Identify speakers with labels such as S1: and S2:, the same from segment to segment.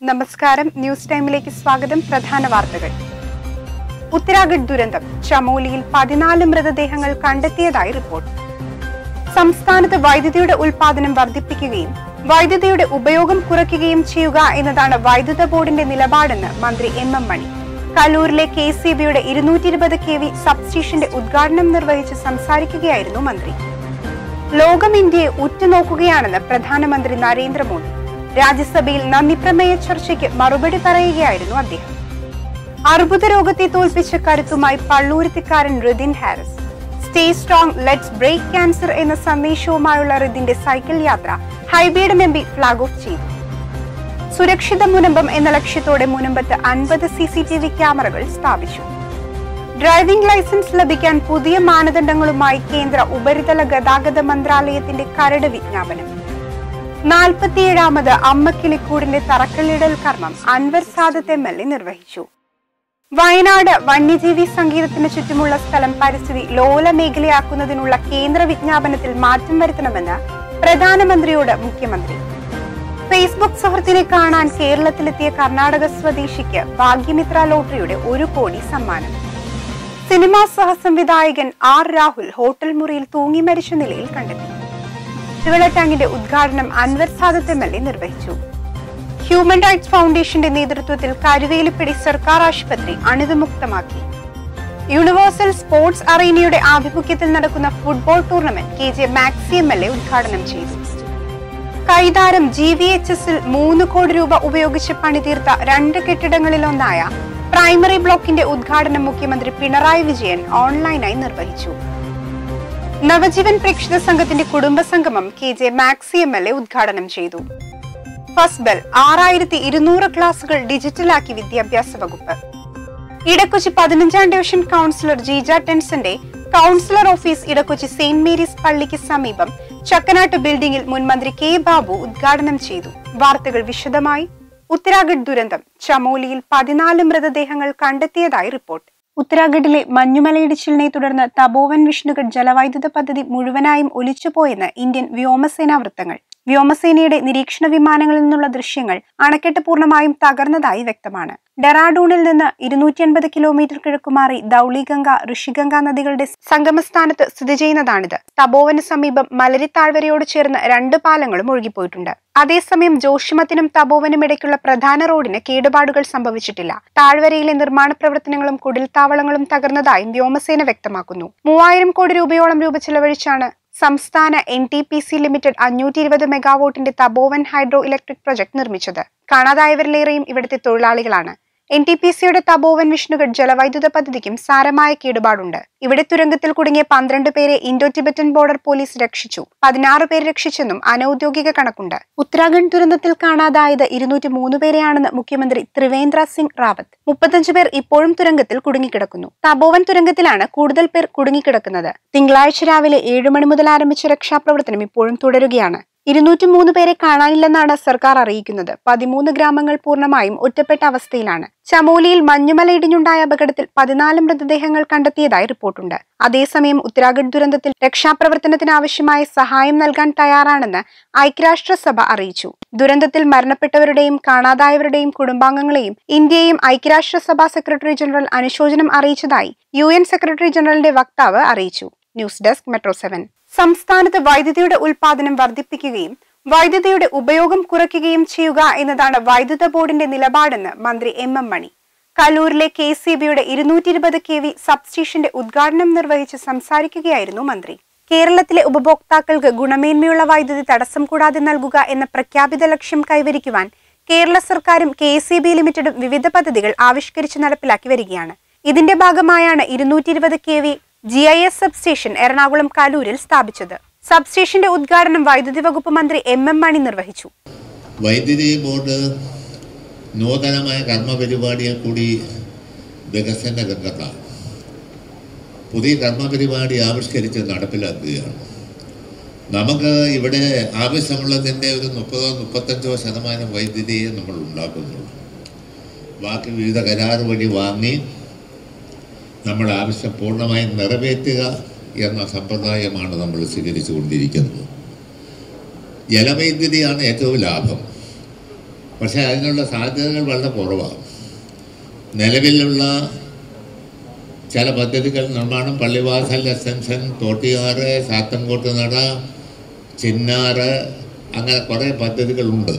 S1: നമസ്കാരം ന്യൂസ് ടൈമിലേക്ക് സ്വാഗതം പ്രധാന വാർത്തകൾ ഉത്തരാഖണ്ഡ് ദുരന്തം ചമോലിയിൽ പതിനാല് മൃതദേഹങ്ങൾ കണ്ടെത്തിയതായി റിപ്പോർട്ട് സംസ്ഥാനത്ത് വൈദ്യുതിയുടെ ഉൽപാദനം വർദ്ധിപ്പിക്കുകയും വൈദ്യുതിയുടെ ഉപയോഗം കുറയ്ക്കുകയും ചെയ്യുക എന്നതാണ് വൈദ്യുത ബോർഡിന്റെ നിലപാടെന്ന് മന്ത്രി എം എം മണി കലൂരിലെ കെ സി ബിയുടെ ഇരുന്നൂറ്റി ഇരുപത് കെ വി സബ്സ്റ്റേഷന്റെ ഉദ്ഘാടനം നിർവഹിച്ച് സംസാരിക്കുകയായിരുന്നു മന്ത്രി ലോകം ഇന്ത്യയെ ഉറ്റുനോക്കുകയാണെന്ന് പ്രധാനമന്ത്രി നരേന്ദ്രമോദി രാജ്യസഭയിൽ നന്ദിപ്രമേയ ചർച്ചയ്ക്ക് മറുപടി പറയുകയായിരുന്നു അദ്ദേഹം അർബുദ രോഗത്തെ തോൽപ്പിച്ച കരുത്തുമായി പള്ളൂരുത്തിക്കാരൻ Ridhin Haris stay strong let's break cancer എന്ന സന്ദേശവുമായുള്ള റിദിന്റെ സൈക്കിൾ യാത്ര Hibi Eden M P flag off ചെയ്തു സുരക്ഷിത മുനമ്പം എന്ന ലക്ഷ്യത്തോടെ മുനമ്പത്ത് അൻപത് സി സി ടി വി ക്യാമറകൾ സ്ഥാപിച്ചു ഡ്രൈവിംഗ് ലൈസൻസ് ലഭിക്കാൻ പുതിയ മാനദണ്ഡങ്ങളുമായി കേന്ദ്ര ഉപരിതല ഗതാഗത മന്ത്രാലയത്തിന്റെ കരട് വിജ്ഞാപനം നാൽപ്പത്തിയേഴാമത് അമ്മക്കിളിക്കൂടിന്റെ തറക്കല്ലിടൽ കർമ്മം Anwar Sadath M L A നിർവഹിച്ചു വയനാട് വന്യജീവി സംഗീതത്തിന് ചുറ്റുമുള്ള സ്ഥലം പരിസ്ഥിതി ലോല മേഖലയാക്കുന്നതിനുള്ള കേന്ദ്ര വിജ്ഞാപനത്തിൽ മാറ്റം വരുത്തണമെന്ന് പ്രധാനമന്ത്രിയോട് മുഖ്യമന്ത്രി ഫേസ്ബുക്ക് സുഹൃത്തിനെ കാണാൻ കേരളത്തിലെത്തിയ കർണാടക സ്വദേശിക്ക് ഭാഗ്യമിത്ര ലോട്ടറിയുടെ ഒരു കോടി സമ്മാനം സിനിമാ സഹസംവിധായകൻ ആർ രാഹുൽ ഹോട്ടൽ മുറിയിൽ തൂങ്ങി മരിച്ച നിലയിൽ കണ്ടെത്തി കുടിവെള്ള ടാങ്കിന്റെ ഉദ്ഘാടനം Anwar Sadath M L A നിർവഹിച്ചു ഹ്യൂമൻ റൈറ്റ്സ് ഫൗണ്ടേഷന്റെ നേതൃത്വത്തിൽ കരുവേലിപ്പടി സർക്കാർ ആശുപത്രി അണുവിമുക്തമാക്കി യൂണിവേഴ്സൽ സ്പോർട്സ് അറീനയുടെ ആഭിമുഖ്യത്തിൽ നടക്കുന്ന football tournament K J maxi M L A ഉദ്ഘാടനം ചെയ്തു കൈതാരം ജി വി എച്ച് എസിൽ മൂന്ന് കോടി രൂപ ഉപയോഗിച്ച് പണിതീർത്ത രണ്ട് കെട്ടിടങ്ങളിലൊന്നായ പ്രൈമറി ബ്ലോക്കിന്റെ ഉദ്ഘാടനം മുഖ്യമന്ത്രി പിണറായി വിജയൻ ഓൺലൈനായി നിർവഹിച്ചു നവജീവൻ പ്രേക്ഷിത സംഘത്തിന്റെ കുടുംബ സംഗമം K J maxi M L A ഉദ്ഘാടനം ചെയ്തു ഫസ്ബൽ ആറായിരത്തി ഇരുന്നൂറ് ക്ലാസുകൾ ഡിജിറ്റലാക്കി വിദ്യാഭ്യാസ വകുപ്പ് ഇടക്കൊച്ചി പതിനഞ്ചാം ഡിവിഷൻ കൗൺസിലർ ജീജ ടെൻസന്റെ councillor office Edakochi Saint Mary's പള്ളിക്ക് സമീപം ചക്കനാട്ട് ബിൽഡിംഗിൽ മുൻ മന്ത്രി കെ ബാബു ഉദ്ഘാടനം ചെയ്തു വാർത്തകൾ വിശദമായി ഉത്തരാഖണ്ഡ് ദുരന്തം ചമോലിയിൽ പതിനാല് മൃതദേഹങ്ങൾ കണ്ടെത്തിയതായി റിപ്പോർട്ട് ഉത്തരാഖണ്ഡിലെ മഞ്ഞുമലയിടിച്ചിലിനെ തുടർന്ന് തപോവൻ വിഷ്ണുഗഡ് ജലവൈദ്യുത പദ്ധതി മുഴുവനായും ഒലിച്ചുപോയെന്ന് ഇന്ത്യൻ വ്യോമസേനാ വൃത്തങ്ങൾ വ്യോമസേനയുടെ നിരീക്ഷണ വിമാനങ്ങളിൽ നിന്നുള്ള ദൃശ്യങ്ങൾ അണക്കെട്ട് പൂർണ്ണമായും തകർന്നതായി വ്യക്തമാണ് ഡെറാഡൂണിൽ നിന്ന് ഇരുന്നൂറ്റി അൻപത് കിലോമീറ്റർ കിഴക്കുമാറി ധൌളിഗംഗ ഋഷിഗംഗ നദികളുടെ സംഗമസ്ഥാനത്ത് സ്ഥിതി ചെയ്യുന്നതാണിത് തപോവന് സമീപം മലരി താഴ്വരയോട് ചേർന്ന് രണ്ട് പാലങ്ങളും ഒഴുകിപ്പോയിട്ടുണ്ട് അതേസമയം ജോഷിമത്തിനും തപോവനും ഇടയ്ക്കുള്ള പ്രധാന റോഡിന് കേടുപാടുകൾ സംഭവിച്ചിട്ടില്ല താഴ്വരയിലെ നിർമ്മാണ പ്രവർത്തനങ്ങളും കുടിൽത്താവളങ്ങളും തകർന്നതായും വ്യോമസേന വ്യക്തമാക്കുന്നു മൂവായിരം കോടി രൂപയോളം രൂപ ചെലവഴിച്ചാണ് സംസ്ഥാന N T P C limited അഞ്ഞൂറ്റി ഇരുപത് മെഗാവോട്ടിന്റെ തപോവൻ ഹൈഡ്രോ ഇലക്ട്രിക് പ്രൊജക്ട് നിർമ്മിച്ചത് കാണാതായവരിലേറെയും ഇവിടുത്തെ തൊഴിലാളികളാണ് എൻ ടി പി സിയുടെ തപോവൻ വിഷ്ണുഗഡ് ജലവൈദ്യുത പദ്ധതിക്കും സാരമായ കേടുപാടുണ്ട് ഇവിടെ തുരങ്കത്തിൽ കുടുങ്ങിയ പന്ത്രണ്ട് പേരെ ഇൻഡോ ടിബറ്റൻ ബോർഡർ പോലീസ് രക്ഷിച്ചു പതിനാറ് പേരെ രക്ഷിച്ചെന്നും അനൌദ്യോഗിക കണക്കുണ്ട് ഉത്തരാഖണ്ഡ് ദുരന്തത്തിൽ കാണാതായത് ഇരുന്നൂറ്റി മൂന്ന് പേരെയാണെന്ന് മുഖ്യമന്ത്രി ത്രിവേന്ദ്ര സിംഗ് റാവത്ത് മുപ്പത്തഞ്ച് പേർ ഇപ്പോഴും തുരങ്കത്തിൽ കുടുങ്ങിക്കിടക്കുന്നു തപോവൻ തുരങ്കത്തിലാണ് കൂടുതൽ പേർ കുടുങ്ങിക്കിടക്കുന്നത് തിങ്കളാഴ്ച രാവിലെ ഏഴ് മണി മുതൽ ആരംഭിച്ച രക്ഷാപ്രവർത്തനം ഇപ്പോഴും തുടരുകയാണ് ഇരുന്നൂറ്റി മൂന്ന് പേരെ കാണാനില്ലെന്നാണ് സർക്കാർ അറിയിക്കുന്നത് പതിമൂന്ന് ഗ്രാമങ്ങൾ പൂർണ്ണമായും ഒറ്റപ്പെട്ട അവസ്ഥയിലാണ് ചമോലിയിൽ മഞ്ഞുമല ഇടിഞ്ഞുണ്ടായ അപകടത്തിൽ പതിനാല് മൃതദേഹങ്ങൾ കണ്ടെത്തിയതായി റിപ്പോർട്ടുണ്ട് അതേസമയം ഉത്തരാഖണ്ഡ് ദുരന്തത്തിൽ രക്ഷാപ്രവർത്തനത്തിന് ആവശ്യമായ സഹായം നൽകാൻ തയ്യാറാണെന്ന് ഐക്യരാഷ്ട്രസഭ അറിയിച്ചു ദുരന്തത്തിൽ മരണപ്പെട്ടവരുടെയും കാണാതായവരുടെയും കുടുംബാംഗങ്ങളെയും ഇന്ത്യയും ഐക്യരാഷ്ട്രസഭ സെക്രട്ടറി ജനറൽ അനുശോചനം അറിയിച്ചതായി യു എൻ സെക്രട്ടറി ജനറലിന്റെ വക്താവ് അറിയിച്ചു ന്യൂസ് ഡെസ്ക് മെട്രോ സെവൻ സംസ്ഥാനത്ത് വൈദ്യുതിയുടെ ഉൽപാദനം വർദ്ധിപ്പിക്കുകയും വൈദ്യുതിയുടെ ഉപയോഗം കുറയ്ക്കുകയും ചെയ്യുക എന്നതാണ് വൈദ്യുത ബോർഡിന്റെ നിലപാടെന്ന് മന്ത്രി എം എം മണി കലൂരിലെ കെ സി ബിയുടെ ഇരുന്നൂറ്റി ഇരുപത് കെ വി സബ്സ്റ്റേഷന്റെ ഉദ്ഘാടനം നിർവഹിച്ച് സംസാരിക്കുകയായിരുന്നു മന്ത്രി കേരളത്തിലെ ഉപഭോക്താക്കൾക്ക് ഗുണമേന്മയുള്ള വൈദ്യുതി തടസ്സം കൂടാതെ നൽകുക എന്ന പ്രഖ്യാപിത ലക്ഷ്യം കൈവരിക്കുവാൻ കേരള സർക്കാരും കെ സി ബി ലിമിറ്റഡും വിവിധ പദ്ധതികൾ ആവിഷ്കരിച്ച് നടപ്പിലാക്കി വരികയാണ് ഇതിന്റെ ഭാഗമായാണ് ഇരുന്നൂറ്റി ഇരുപത് K V G I S substation Ernakulam കലൂരിൽ സ്ഥാപിച്ചത് സബ്സ്റ്റേഷന്റെ ഉദ്ഘാടനം വൈദ്യുതി വകുപ്പ് മന്ത്രി എം എം മണി നിർവഹിച്ചു
S2: വൈദ്യുതി ബോർഡ് നൂതനമായ കർമ്മപരിപാടിയെ കൂടി വികസന രംഗത്താണ് പുതിയ കർമ്മപരിപാടി ആവിഷ്കരിച്ച് നടപ്പിലാക്കുകയാണ് നമുക്ക് ഇവിടെ ആവശ്യമുള്ളതിൻ്റെ ഒരു മുപ്പതോ മുപ്പത്തഞ്ചോ ശതമാനം വൈദ്യുതിയെ നമ്മൾ ഉണ്ടാക്കുന്നുള്ളൂ ബാക്കി വിവിധ കരാർ വഴി വാങ്ങി നമ്മൾ ആവശ്യം പൂർണ്ണമായും നിറവേറ്റുക എന്ന സമ്പ്രദായമാണ് നമ്മൾ സ്വീകരിച്ചു കൊണ്ടിരിക്കുന്നത് ജലവൈദ്യുതിയാണ് ഏറ്റവും ലാഭം പക്ഷേ അതിനുള്ള സാധ്യതകൾ വളരെ കുറവാണ് നിലവിലുള്ള ചില പദ്ധതികൾ നിർമ്മാണം പള്ളിവാസൽ എക്സ്റ്റൻഷൻ തോട്ടിയാറ് സാത്തൻകോട്ട് നട ചിന്നാറ് അങ്ങനെ കുറേ പദ്ധതികളുണ്ട്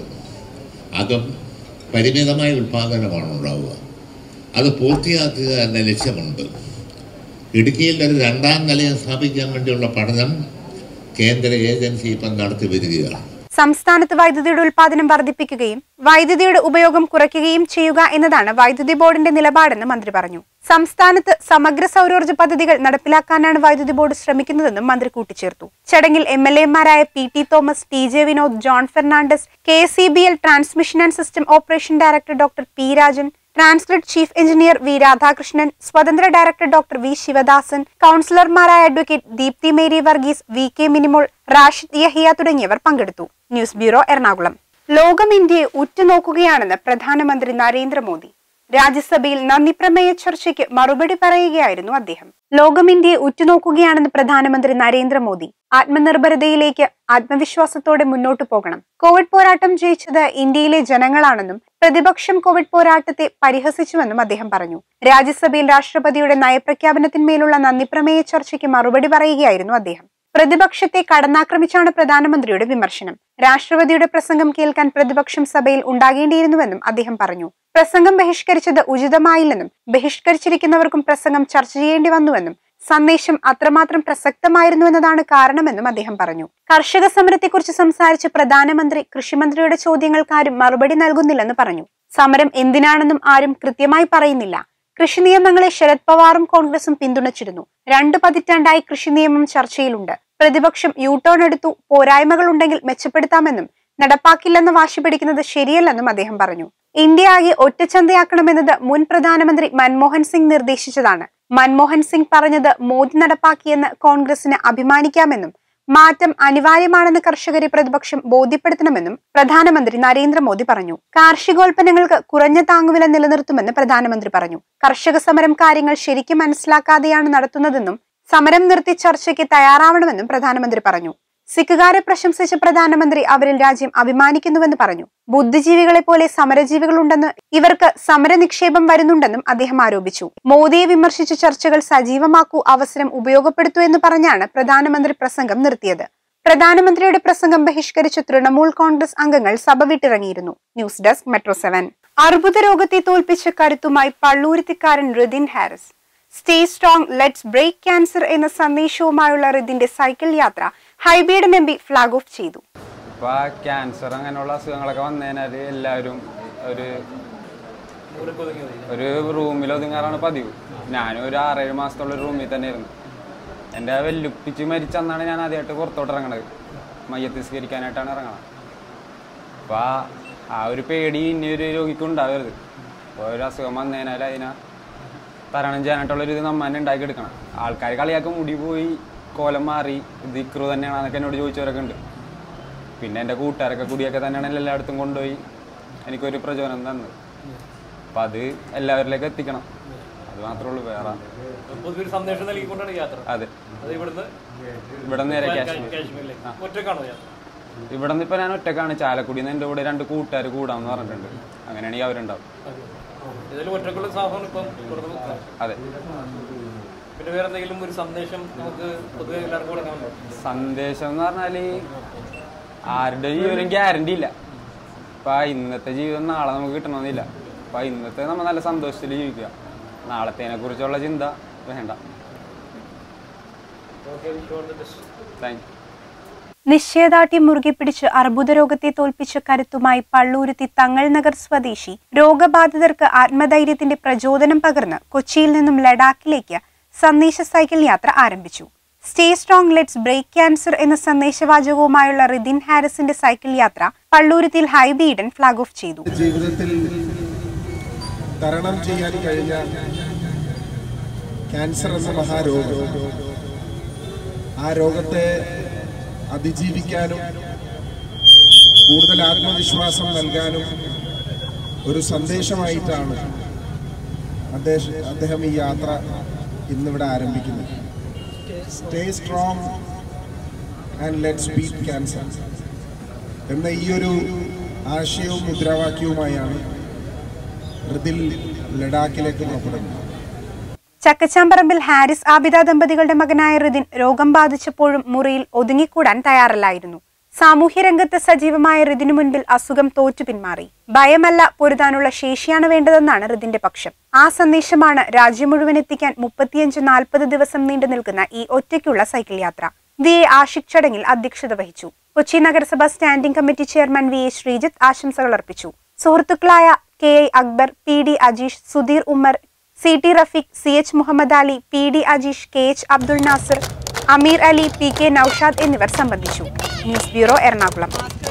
S2: അതും പരിമിതമായ ഉൽപ്പാദനമാണ് ഉണ്ടാവുക അത് പൂർത്തിയാക്കുക എന്ന ലക്ഷ്യമുണ്ട് ഇടുക്കിയിൽ ഒരു രണ്ടാം നിലയം സ്ഥാപിക്കാൻ വേണ്ടിയുള്ള പഠനം കേന്ദ്ര ഏജൻസി ഇപ്പം നടത്തി വരികയാണ്
S1: സംസ്ഥാനത്ത് വൈദ്യുതിയുടെ ഉൽപാദനം വർദ്ധിപ്പിക്കുകയും വൈദ്യുതിയുടെ ഉപയോഗം കുറയ്ക്കുകയും ചെയ്യുക എന്നതാണ് വൈദ്യുതി ബോർഡിന്റെ നിലപാടെന്ന് മന്ത്രി പറഞ്ഞു സംസ്ഥാനത്ത് സമഗ്ര സൗരോർജ്ജ പദ്ധതികൾ നടപ്പിലാക്കാനാണ് വൈദ്യുതി ബോർഡ് ശ്രമിക്കുന്നതെന്നും മന്ത്രി കൂട്ടിച്ചേർത്തു ചടങ്ങിൽ എം എൽ എമാരായ P T Thomas T J Vinod John Fernandez K C B L transmission and system operation director doctor P Rajan transcript chief engineer V Radhakrishnan സ്വതന്ത്ര ഡയറക്ടർ ഡോക്ടർ വി ശിവദാസൻ കൗൺസിലർമാരായ advocate Deepthi Mary Varghese V K Minimol Rashid Yahiya തുടങ്ങിയവർ പങ്കെടുത്തു ന്യൂസ് ബ്യൂറോ എറണാകുളം ലോകം ഇന്ത്യയെ ഉറ്റുനോക്കുകയാണെന്ന് പ്രധാനമന്ത്രി നരേന്ദ്രമോദി രാജ്യസഭയിൽ നന്ദിപ്രമേയ ചർച്ചയ്ക്ക് മറുപടി പറയുകയായിരുന്നു അദ്ദേഹം ലോകം ഇന്ത്യയെ ഉറ്റുനോക്കുകയാണെന്ന് പ്രധാനമന്ത്രി നരേന്ദ്രമോദി ആത്മനിർഭരതയിലേക്ക് ആത്മവിശ്വാസത്തോടെ മുന്നോട്ടു പോകണം കോവിഡ് പോരാട്ടം ജയിച്ചത് ഇന്ത്യയിലെ ജനങ്ങളാണെന്നും പ്രതിപക്ഷം കോവിഡ് പോരാട്ടത്തെ പരിഹസിച്ചുവെന്നും അദ്ദേഹം പറഞ്ഞു രാജ്യസഭയിൽ രാഷ്ട്രപതിയുടെ നയപ്രഖ്യാപനത്തിന്മേലുള്ള നന്ദിപ്രമേയ ചർച്ചയ്ക്ക് മറുപടി പറയുകയായിരുന്നു അദ്ദേഹം പ്രതിപക്ഷത്തെ കടന്നാക്രമിച്ചാണ് പ്രധാനമന്ത്രിയുടെ വിമർശനം രാഷ്ട്രപതിയുടെ പ്രസംഗം കേൾക്കാൻ പ്രതിപക്ഷം സഭയിൽ ഉണ്ടാകേണ്ടിയിരുന്നുവെന്നും അദ്ദേഹം പറഞ്ഞു പ്രസംഗം ബഹിഷ്കരിച്ചത് ഉചിതമായില്ലെന്നും ബഹിഷ്കരിച്ചിരിക്കുന്നവർക്കും പ്രസംഗം ചർച്ച ചെയ്യേണ്ടി വന്നുവെന്നും സന്ദേശം അത്രമാത്രം പ്രസക്തമായിരുന്നുവെന്നതാണ് കാരണമെന്നും അദ്ദേഹം പറഞ്ഞു കർഷക സമരത്തെക്കുറിച്ച് സംസാരിച്ച പ്രധാനമന്ത്രി കൃഷിമന്ത്രിയുടെ ചോദ്യങ്ങൾക്കാരും മറുപടി നൽകുന്നില്ലെന്ന് പറഞ്ഞു സമരം എന്തിനാണെന്നും ആരും കൃത്യമായി പറയുന്നില്ല കൃഷി നിയമങ്ങളെ ശരത് പവാറും കോൺഗ്രസും പിന്തുണച്ചിരുന്നു രണ്ടു പതിറ്റാണ്ടായി കൃഷി നിയമം ചർച്ചയിലുണ്ട് പ്രതിപക്ഷം യു ടേൺ എടുത്തു പോരായ്മകളുണ്ടെങ്കിൽ മെച്ചപ്പെടുത്താമെന്നും നടപ്പാക്കില്ലെന്ന് വാശി പിടിക്കുന്നത് ശരിയല്ലെന്നും അദ്ദേഹം പറഞ്ഞു ഇന്ത്യ ആകെ ഒറ്റച്ചന്തയാക്കണമെന്നത് മുൻ പ്രധാനമന്ത്രി മൻമോഹൻ സിംഗ് നിർദ്ദേശിച്ചതാണ് മൻമോഹൻ സിംഗ് പറഞ്ഞത് മോദി നടപ്പാക്കിയെന്ന് കോൺഗ്രസിന് അഭിമാനിക്കാമെന്നും മാറ്റം അനിവാര്യമാണെന്ന് കർഷകരെ പ്രതിപക്ഷം ബോധ്യപ്പെടുത്തണമെന്നും പ്രധാനമന്ത്രി നരേന്ദ്രമോദി പറഞ്ഞു കാർഷികോൽപ്പന്നങ്ങൾക്ക് കുറഞ്ഞ താങ്ങുവില നിലനിർത്തുമെന്ന് പ്രധാനമന്ത്രി പറഞ്ഞു കർഷക സമരം കാര്യങ്ങൾ ശരിക്കും മനസ്സിലാക്കാതെയാണ് നടത്തുന്നതെന്നും സമരം നിർത്തി ചർച്ചയ്ക്ക് തയ്യാറാവണമെന്നും പ്രധാനമന്ത്രി പറഞ്ഞു സിഖുകാരെ പ്രശംസിച്ച പ്രധാനമന്ത്രി അവരിൽ രാജ്യം അഭിമാനിക്കുന്നുവെന്ന് പറഞ്ഞു ബുദ്ധിജീവികളെ പോലെ സമരജീവികളുണ്ടെന്ന് ഇവർക്ക് സമര നിക്ഷേപം വരുന്നുണ്ടെന്നും അദ്ദേഹം ആരോപിച്ചു മോദിയെ വിമർശിച്ച് ചർച്ചകൾ സജീവമാക്കൂ അവസരം ഉപയോഗപ്പെടുത്തൂ എന്ന് പറഞ്ഞാണ് പ്രധാനമന്ത്രി പ്രസംഗം നിർത്തിയത് പ്രധാനമന്ത്രിയുടെ പ്രസംഗം ബഹിഷ്കരിച്ച തൃണമൂൽ കോൺഗ്രസ് അംഗങ്ങൾ സഭ വിട്ടിറങ്ങിയിരുന്നു ന്യൂസ് ഡെസ്ക് മെട്രോ സെവൻ അർബുദ രോഗത്തെ തോൽപ്പിച്ച കരുത്തുമായി പള്ളൂരുത്തിക്കാരൻ Ridhin Haris stay strong let's break cancer എന്ന സന്ദേശവുമായുള്ള റിദിന്റെ സൈക്കിൾ യാത്ര Hibi Eden M P flag off ചെയ്തു
S3: ഇപ്പോൾ ക്യാൻസർ അങ്ങനെയുള്ള അസുഖങ്ങളൊക്കെ വന്നു കഴിഞ്ഞാൽ എല്ലാവരും ഒരു ഒരു റൂമിൽ ഒതുങ്ങാറാണ് പതിവ് ഞാനും ഒരു ആറേഴ് മാസത്തോളം ഒരു റൂമിൽ തന്നെ ഇരുന്നു എൻ്റെ വെല്ലുപ്പിച്ച് മരിച്ച അന്നാണ് ഞാൻ ആദ്യമായിട്ട് പുറത്തോട്ട് ഇറങ്ങണത് മയ്യത്ത് സ്വീകരിക്കാനായിട്ടാണ് ഇറങ്ങണത് അപ്പോൾ ആ ആ ഒരു പേടി ഇനി ഒരു രോഗിക്ക് ഉണ്ടാവരുത് അപ്പോൾ ഒരു അസുഖം വന്നു കഴിഞ്ഞാൽ അതിനെ തരണം ചെയ്യാനായിട്ടുള്ളൊരു ഇത് നമ്മ തന്നെ ഉണ്ടാക്കിയെടുക്കണം ആൾക്കാർ കളിയാക്കും മുടി പോയി കോലം മാറി ഇത് ഇക്രു തന്നെയാണെന്നൊക്കെ എന്നോട് ചോദിച്ചവരൊക്കെ ഉണ്ട് പിന്നെ എൻ്റെ കൂട്ടുകാരൊക്കെ കൂടിയൊക്കെ തന്നെയാണ് എല്ലായിടത്തും കൊണ്ടുപോയി എനിക്കൊരു പ്രചോദനം തന്നത് അപ്പം അത് എല്ലാവരിലേക്ക് എത്തിക്കണം അത് മാത്രമേ ഉള്ളൂ വേറെ
S4: പൊതുവെ ഒരു സന്ദേശം നൽകിക്കൊണ്ടാണ് യാത്ര
S3: അതെ
S4: അത് ഇവിടുന്ന്
S3: ഇവിടെ നേരെ കാശ്മീർ
S4: കാശ്മീരിലേക്ക് ഒറ്റക്കാണോ യാത്ര
S3: ഇവിടെ നിന്ന് ഇപ്പം ഞാൻ ഒറ്റക്കാണ് ചാലക്കുടിയിൽ നിന്ന് എൻ്റെ കൂടെ രണ്ട് കൂട്ടുകാർ കൂടാമെന്ന് പറഞ്ഞിട്ടുണ്ട് അങ്ങനെയാണെങ്കിൽ അവരുണ്ടാവും
S4: ഏതായാലും ഒറ്റക്കുള്ള സാഹസം ഇപ്പം തുടർന്ന് നിൽക്കണം.
S3: അതെ
S4: പിന്നെ വേറെ എന്തെങ്കിലും ഒരു സന്ദേശം നമുക്ക് പൊതുവെ എല്ലാവർക്കും കൊടുക്കാമല്ലോ
S3: സന്ദേശം എന്ന് പറഞ്ഞാൽ ആരുടെ ജീവനും ഗ്യാരണ്ടി ഇല്ല ഇപ്പം ഇന്നത്തെ ജീവിതം നാളെ നമുക്ക് കിട്ടണമെന്നില്ല അപ്പം ഇന്നത്തെ നമ്മൾ നല്ല സന്തോഷത്തിൽ ജീവിക്കുക നാളത്തേനെ കുറിച്ചുള്ള ചിന്ത വേണ്ട
S4: okay wish all the best
S3: thank you
S1: നിശ്ചയദാർഢ്യം മുറുകെ പിടിച്ച് അർബുദ രോഗത്തെ തോൽപ്പിച്ച കരുത്തുമായി പള്ളൂരുത്തി തങ്ങൾ നഗർ സ്വദേശി രോഗബാധിതർക്ക് ആത്മധൈര്യത്തിന്റെ പ്രചോദനം പകർന്ന് കൊച്ചിയിൽ നിന്നും ലഡാക്കിലേക്ക് സന്ദേശ സൈക്കിൾ യാത്ര ആരംഭിച്ചു stay strong let's break cancer എന്ന സന്ദേശവാചകവുമായുള്ള റിദിൻ ഹാരിസിന്റെ സൈക്കിൾ യാത്ര പള്ളൂരുത്തിയിൽ ഹൈബി ഈഡൻ ഫ്ളാഗ് ഓഫ് ചെയ്തു
S5: ജീവിതത്തിൽ തരണം ചെയ്യാൻ കഴിഞ്ഞ ക്യാൻസർ എന്ന മഹാരോഗം ആ രോഗത്തെ അതിജീവിക്കാനും കൂടുതൽ ആത്മവിശ്വാസം നൽകാനും ഒരു സന്ദേശമായിട്ടാണ് അദ്ദേഹം അദ്ദേഹം ഈ യാത്ര ഇന്നിവിടെ ആരംഭിക്കുന്നത് stay strong and let's beat cancer എന്ന ഈ ഒരു ആശയവും മുദ്രാവാക്യവുമായാണ് ഋതിൽ ലഡാക്കിലേക്ക് പുറപ്പെടുന്നത്
S1: ചക്കച്ചാമ്പറമ്പിൽ ഹാരിസ് ആബിദ ദമ്പതികളുടെ മകനായ റിദിൻ രോഗം ബാധിച്ചപ്പോഴും മുറിയിൽ ഒതുങ്ങിക്കൂടാൻ തയ്യാറല്ലായിരുന്നു സാമൂഹ്യരംഗത്ത് സജീവമായ റിദിനു മുൻപിൽ അസുഖം തോറ്റു പിന്മാറി ഭയമല്ല പൊരുതാനുള്ള ശേഷിയാണ് വേണ്ടതെന്നാണ് റിദിന്റെ പക്ഷം ആ സന്ദേശമാണ് രാജ്യം മുഴുവൻ എത്തിക്കാൻ മുപ്പത്തിയഞ്ച് നാൽപ്പത് ദിവസം നീണ്ടു നിൽക്കുന്ന ഈ ഒറ്റയ്ക്കുള്ള സൈക്കിൾ യാത്ര വി എ ആഷിഖ് ചടങ്ങിൽ അധ്യക്ഷത വഹിച്ചു കൊച്ചി നഗരസഭ standing committee chairman V A Sreejith ആശംസകൾ അർപ്പിച്ചു സുഹൃത്തുക്കളായ K I Akbar P D Ajeesh Sudheer Ummer C T Rafeeq C H Muhammad Ali P D Ajeesh K H Abdul Nasar Ameer Ali P K Noushad എന്നിവർ സംബന്ധിച്ചു ന്യൂസ് ബ്യൂറോ എറണാകുളം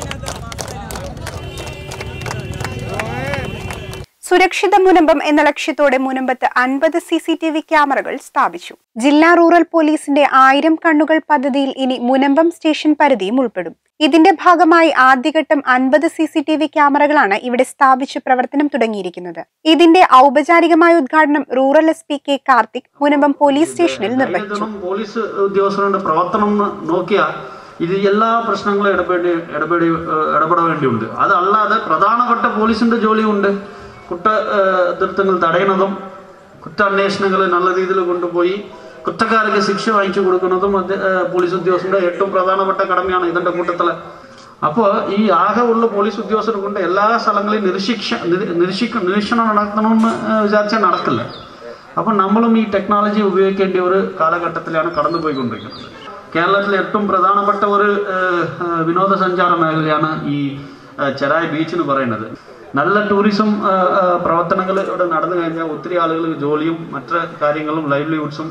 S1: സുരക്ഷിത മുനമ്പം എന്ന ലക്ഷ്യത്തോടെ മുനമ്പത്ത് അൻപത് സി സി ടി വി ക്യാമറകൾ സ്ഥാപിച്ചു ജില്ലാ റൂറൽ പോലീസിന്റെ ആയിരം കണ്ണുകൾ പദ്ധതിയിൽ ഇനി മുനമ്പം സ്റ്റേഷൻ പരിധിയും ഉൾപ്പെടും ഇതിന്റെ ഭാഗമായി ആദ്യഘട്ടം അൻപത് സി സി ടി വി ക്യാമറകളാണ് ഇവിടെ സ്ഥാപിച്ച് പ്രവർത്തനം തുടങ്ങിയിരിക്കുന്നത് ഇതിന്റെ ഔപചാരികമായ ഉദ്ഘാടനം rural S P K Karthik Munambam police സ്റ്റേഷനിൽ നിർവഹിച്ചു
S6: ഇതിനും പോലീസ് ഉദ്യോഗസ്ഥരുടെ പ്രവർത്തനം നോക്കിയാൽ ഇത് എല്ലാ പ്രശ്നങ്ങളും ഇടപെടി ഇടപെടി ഏഹ് ഇടപെടേണ്ടിയുണ്ട് അതല്ലാതെ പ്രധാനപ്പെട്ട പോലീസിന്റെ ജോലിയുണ്ട് കുറ്റ ഏഹ് തിരുത്തങ്ങൾ തടയുന്നതും കുറ്റാന്വേഷണങ്ങൾ നല്ല രീതിയിൽ കൊണ്ടുപോയി കുറ്റക്കാർക്ക് ശിക്ഷ വാങ്ങിച്ചു കൊടുക്കുന്നതും അത് ഏഹ് പോലീസ് ഉദ്യോഗസ്ഥരുടെ ഏറ്റവും പ്രധാനപ്പെട്ട കടമയാണ് ഇതിന്റെ കൂട്ടത്തില് അപ്പോൾ ഈ ആകെ ഉള്ള പോലീസ് ഉദ്യോഗസ്ഥർ കൊണ്ട് എല്ലാ സ്ഥലങ്ങളിലും നിരീക്ഷിക്ഷ നിരീ- നിരീക്ഷിക്ക നിരീക്ഷണം നടത്തണമെന്ന് ഏഹ് വിചാരിച്ചാൽ നടക്കില്ല അപ്പം നമ്മളും ഈ ടെക്നോളജി ഉപയോഗിക്കേണ്ട ഒരു കാലഘട്ടത്തിലാണ് കടന്നുപോയിക്കൊണ്ടിരിക്കുന്നത് കേരളത്തിലെ ഏറ്റവും പ്രധാനപ്പെട്ട ഒരു ഏഹ്, ഏഹ്, വിനോദസഞ്ചാര മേഖലയാണ് ഈ ഏഹ്, ചെറായി ബീച്ച് എന്ന് പറയുന്നത് നല്ല ടൂറിസം പ്രവർത്തനങ്ങൾ ഇവിടെ നടന്നു കഴിഞ്ഞാൽ ഒത്തിരി ആളുകൾ ജോലിയും മറ്റു കാര്യങ്ങളും ലൈവ്ലിഹുഡ്സും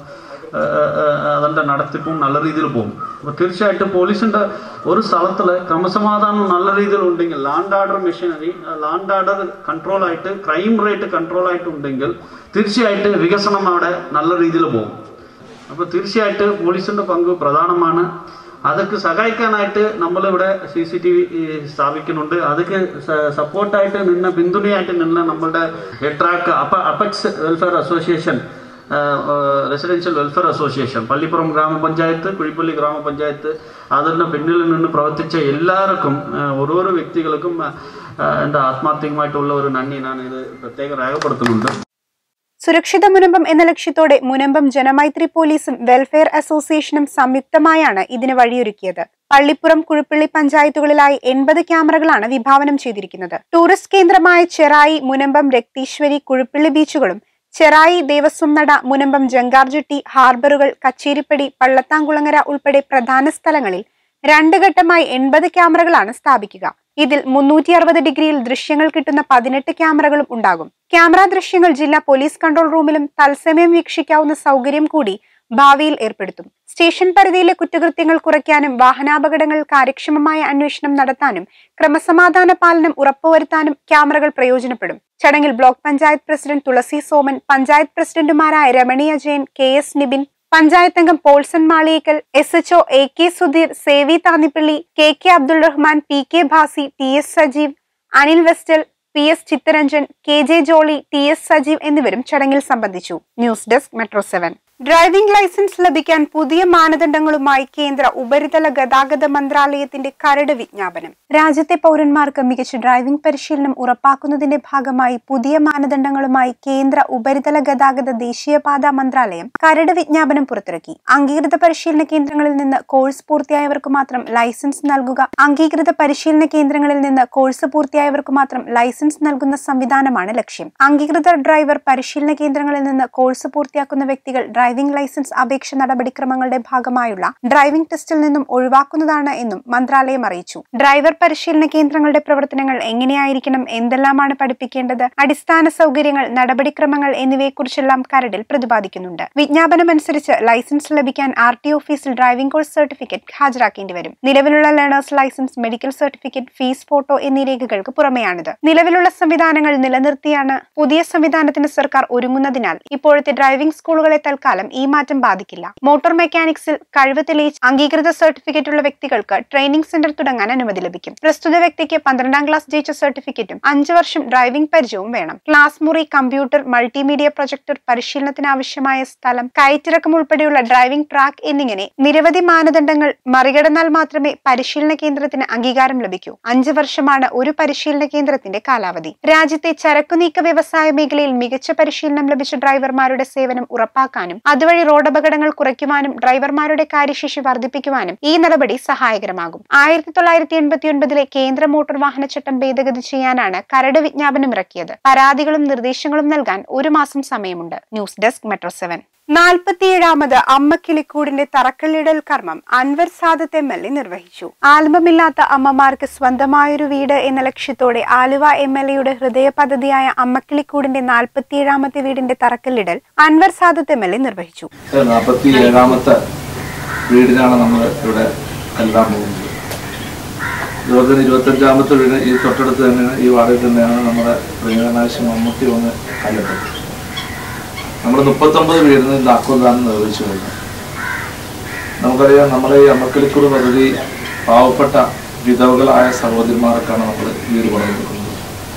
S6: അതിൻ്റെ നടത്തിപ്പും നല്ല രീതിയിൽ പോകും അപ്പോൾ തീർച്ചയായിട്ടും പോലീസിൻ്റെ ഒരു സ്ഥലത്തിൽ ക്രമസമാധാനം നല്ല രീതിയിൽ ഉണ്ടെങ്കിൽ law and order machinery law and order control ആയിട്ട് ക്രൈം റേറ്റ് കൺട്രോൾ ആയിട്ട് ഉണ്ടെങ്കിൽ തീർച്ചയായിട്ടും വികസനം അവിടെ നല്ല രീതിയിൽ പോകും അപ്പോൾ തീർച്ചയായിട്ടും പോലീസിന്റെ പങ്ക് പ്രധാനമാണ് അതൊക്കെ സഹായിക്കാനായിട്ട് നമ്മളിവിടെ സി സി ടി വി സ്ഥാപിക്കുന്നുണ്ട് അതൊക്കെ സപ്പോർട്ടായിട്ട് നിന്ന പിന്തുണയായിട്ട് നിന്ന നമ്മളുടെ എട്രാക്ക് അപ്പ apex welfare association residential welfare association Pallippuram ഗ്രാമപഞ്ചായത്ത് കുഴിപ്പള്ളി ഗ്രാമപഞ്ചായത്ത് അതിന് പിന്നിൽ നിന്ന് പ്രവർത്തിച്ച എല്ലാവർക്കും ആ, ഓരോരോ വ്യക്തികൾക്കും ആ, എൻ്റെ ആത്മാർത്ഥികമായിട്ടുള്ള ഒരു നന്ദി ഞാൻ ഇത് പ്രത്യേകം രേഖപ്പെടുത്തുന്നുണ്ട്
S1: സുരക്ഷിത മുനമ്പം എന്ന ലക്ഷ്യത്തോടെ മുനമ്പം ജനമൈത്രി പോലീസും വെൽഫെയർ അസോസിയേഷനും സംയുക്തമായാണ് ഇതിന് വഴിയൊരുക്കിയത് പള്ളിപ്പുറം കുഴിപ്പള്ളി പഞ്ചായത്തുകളിലായി എൺപത് ക്യാമറകളാണ് വിഭാവനം ചെയ്തിരിക്കുന്നത് ടൂറിസ്റ്റ് കേന്ദ്രമായ ചെറായി മുനമ്പം രക്തീശ്വരി കുഴിപ്പള്ളി ബീച്ചുകളും ചെറായി ദേവസ്വം നട മുനമ്പം ജങ്കാർജെട്ടി ഹാർബറുകൾ കച്ചേരിപ്പടി പള്ളത്താംകുളങ്ങര ഉൾപ്പെടെ പ്രധാന സ്ഥലങ്ങളിൽ രണ്ട് ഘട്ടമായി എൺപത് ക്യാമറകളാണ് സ്ഥാപിക്കുക ഇതിൽ മുന്നൂറ്റി അറുപത് ഡിഗ്രിയിൽ ദൃശ്യങ്ങൾ കിട്ടുന്ന പതിനെട്ട് ക്യാമറകളും ഉണ്ടാകും ക്യാമറ ദൃശ്യങ്ങൾ ജില്ലാ പോലീസ് കൺട്രോൾ റൂമിലും തത്സമയം വീക്ഷിക്കാവുന്ന സൗകര്യം കൂടി ഭാവിയിൽ ഏർപ്പെടുത്തും സ്റ്റേഷൻ പരിധിയിലെ കുറ്റകൃത്യങ്ങൾ കുറയ്ക്കാനും വാഹനാപകടങ്ങൾ കാര്യക്ഷമമായ അന്വേഷണം നടത്താനും ക്രമസമാധാന പാലനം ഉറപ്പുവരുത്താനും ക്യാമറകൾ പ്രയോജനപ്പെടും ചടങ്ങിൽ ബ്ലോക്ക് പഞ്ചായത്ത് പ്രസിഡന്റ് തുളസി സോമൻ പഞ്ചായത്ത് പ്രസിഡന്റുമാരായ രമണി അജയൻ കെ എസ് നിബിൻ പഞ്ചായത്ത് അംഗം Paulson Maliyekkal S H O A K Sudheer Sevi Thannippilly K K Abdul Rahman P K Bhasi T S Sajeev Anil Vestal P S Chitharanjan K J Jolly T S Sajeev എന്നിവരും ചടങ്ങിൽ സംബന്ധിച്ചു news desk metro seven driving licence ലഭിക്കാൻ പുതിയ മാനദണ്ഡങ്ങളുമായി കേന്ദ്ര ഉപരിതല ഗതാഗത മന്ത്രാലയത്തിന്റെ കരട് വിജ്ഞാപനം രാജ്യത്തെ പൗരന്മാർക്ക് മികച്ച ഡ്രൈവിംഗ് പരിശീലനം ഉറപ്പാക്കുന്നതിന്റെ ഭാഗമായി പുതിയ മാനദണ്ഡങ്ങളുമായി കേന്ദ്ര ഉപരിതല ഗതാഗത ദേശീയപാത മന്ത്രാലയം കരട് വിജ്ഞാപനം പുറത്തിറക്കി അംഗീകൃത പരിശീലന കേന്ദ്രങ്ങളിൽ നിന്ന് കോഴ്സ് പൂർത്തിയായവർക്ക് മാത്രം ലൈസൻസ് നൽകുക അംഗീകൃത പരിശീലന കേന്ദ്രങ്ങളിൽ നിന്ന് കോഴ്സ് പൂർത്തിയായവർക്ക് മാത്രം ലൈസൻസ് നൽകുന്ന സംവിധാനമാണ് ലക്ഷ്യം അംഗീകൃത ഡ്രൈവർ പരിശീലന കേന്ദ്രങ്ങളിൽ നിന്ന് കോഴ്സ് പൂർത്തിയാക്കുന്ന വ്യക്തികൾ ഡ്രൈവിംഗ് ലൈസൻസ് അപേക്ഷ നടപടിക്രമങ്ങളുടെ ഭാഗമായുള്ള ഡ്രൈവിംഗ് ടെസ്റ്റിൽ നിന്നും ഒഴിവാക്കുന്നതാണ് എന്നും മന്ത്രാലയം അറിയിച്ചു ഡ്രൈവർ പരിശീലന കേന്ദ്രങ്ങളുടെ പ്രവർത്തനങ്ങൾ എങ്ങനെയായിരിക്കണം എന്തെല്ലാമാണ് പഠിപ്പിക്കേണ്ടത് അടിസ്ഥാന സൗകര്യങ്ങൾ നടപടിക്രമങ്ങൾ എന്നിവയെക്കുറിച്ചെല്ലാം കരടിൽ പ്രതിപാദിക്കുന്നുണ്ട് വിജ്ഞാപനമനുസരിച്ച് ലൈസൻസ് ലഭിക്കാൻ ആർ ടി ഓഫീസിൽ ഡ്രൈവിംഗ് കോഴ്സ് സർട്ടിഫിക്കറ്റ് ഹാജരാക്കേണ്ടി വരും നിലവിലുള്ള learner's licence medical certificate fees photo എന്നീ രേഖകൾക്ക് പുറമെയാണിത് നിലവിലുള്ള സംവിധാനങ്ങൾ നിലനിർത്തിയാണ് പുതിയ സംവിധാനത്തിന് സർക്കാർ ഒരുങ്ങുന്നതിനാൽ ഇപ്പോഴത്തെ ഡ്രൈവിംഗ് സ്കൂളുകളെ തൽക്കാലം കാലം ഈ മാറ്റം ബാധിക്കില്ല മോട്ടോർ മെക്കാനിക്സിൽ കഴിവ് തെളിയിച്ച് അംഗീകൃത സർട്ടിഫിക്കറ്റ് ഉള്ള വ്യക്തികൾക്ക് ട്രെയിനിംഗ് സെന്റർ തുടങ്ങാൻ അനുമതി ലഭിക്കും പ്രസ്തുത വ്യക്തിക്ക് പന്ത്രണ്ടാം ക്ലാസ് ജയിച്ച സർട്ടിഫിക്കറ്റും അഞ്ചു വർഷം ഡ്രൈവിംഗ് പരിചയവും വേണം ക്ലാസ് മുറി കമ്പ്യൂട്ടർ മൾട്ടിമീഡിയ പ്രൊജക്ടർ പരിശീലനത്തിന് ആവശ്യമായ സ്ഥലം കയറ്റിറക്കം ഉൾപ്പെടെയുള്ള ഡ്രൈവിംഗ് ട്രാക്ക് എന്നിങ്ങനെ നിരവധി മാനദണ്ഡങ്ങൾ മറികടന്നാൽ മാത്രമേ പരിശീലന കേന്ദ്രത്തിന് അംഗീകാരം ലഭിക്കൂ അഞ്ചു വർഷമാണ് ഒരു പരിശീലന കേന്ദ്രത്തിന്റെ കാലാവധി രാജ്യത്തെ ചരക്കുനീക്ക വ്യവസായ മേഖലയിൽ മികച്ച പരിശീലനം ലഭിച്ച ഡ്രൈവർമാരുടെ സേവനം ഉറപ്പാക്കാനും അതുവഴി റോഡപകടങ്ങൾ കുറയ്ക്കുവാനും ഡ്രൈവർമാരുടെ കാര്യശേഷി വർദ്ധിപ്പിക്കുവാനും ഈ നടപടി സഹായകരമാകും ആയിരത്തി തൊള്ളായിരത്തി എൺപത്തി ഒൻപതിലെ കേന്ദ്ര മോട്ടോർ വാഹനച്ചട്ടം ഭേദഗതി ചെയ്യാനാണ് കരട് വിജ്ഞാപനം ഇറക്കിയത് പരാതികളും നിർദ്ദേശങ്ങളും നൽകാൻ ഒരു മാസം സമയമുണ്ട് ന്യൂസ് ഡെസ്ക് മെട്രോ സെവൻ നാൽപ്പത്തിയേഴാമത് അമ്മക്കിളിക്കൂടിന്റെ തറക്കല്ലിടൽ കർമ്മം Anwar Sadath M L A നിർവഹിച്ചു ആൽബമില്ലാത്ത അമ്മമാർക്ക് സ്വന്തമായൊരു വീട് എന്ന ലക്ഷ്യത്തോടെ ആലുവ എം എൽ എയുടെ ഹൃദയ പദ്ധതിയായ അമ്മക്കിളിക്കൂടിന്റെ നാൽപ്പത്തിയേഴാമത്തെ വീടിന്റെ തറക്കല്ലിടൽ Anwar Sadath M L A നിർവഹിച്ചു
S7: നാൽപ്പത്തി ഏഴാമത്തെ വീടിനാണ് നമ്മൾ ഇവിടെ കല്ലാൻ പോകുന്നത് അതുപോലെ തന്നെ ഇരുപത്തഞ്ചാമത്തെ വീട് ഈ തൊട്ടടുത്ത് തന്നെയാണ് ഈ വാർഡിൽ തന്നെയാണ് നമ്മുടെ പ്രിയനാശി മമ്മൂട്ടി വന്ന് കല്ലിട്ടത് നമ്മൾ മുപ്പത്തൊമ്പത് വീടിന് താക്കോൽദാനം നിർവഹിച്ചു കഴിഞ്ഞു നമുക്കറിയാം നമ്മുടെ ഈ അമ്മക്കളിക്കൂട് പദ്ധതി പാവപ്പെട്ട വിധവകളായ സഹോദരിമാർക്കാണ് നമ്മൾ വീട് പണിത് കൊടുക്കുന്നത്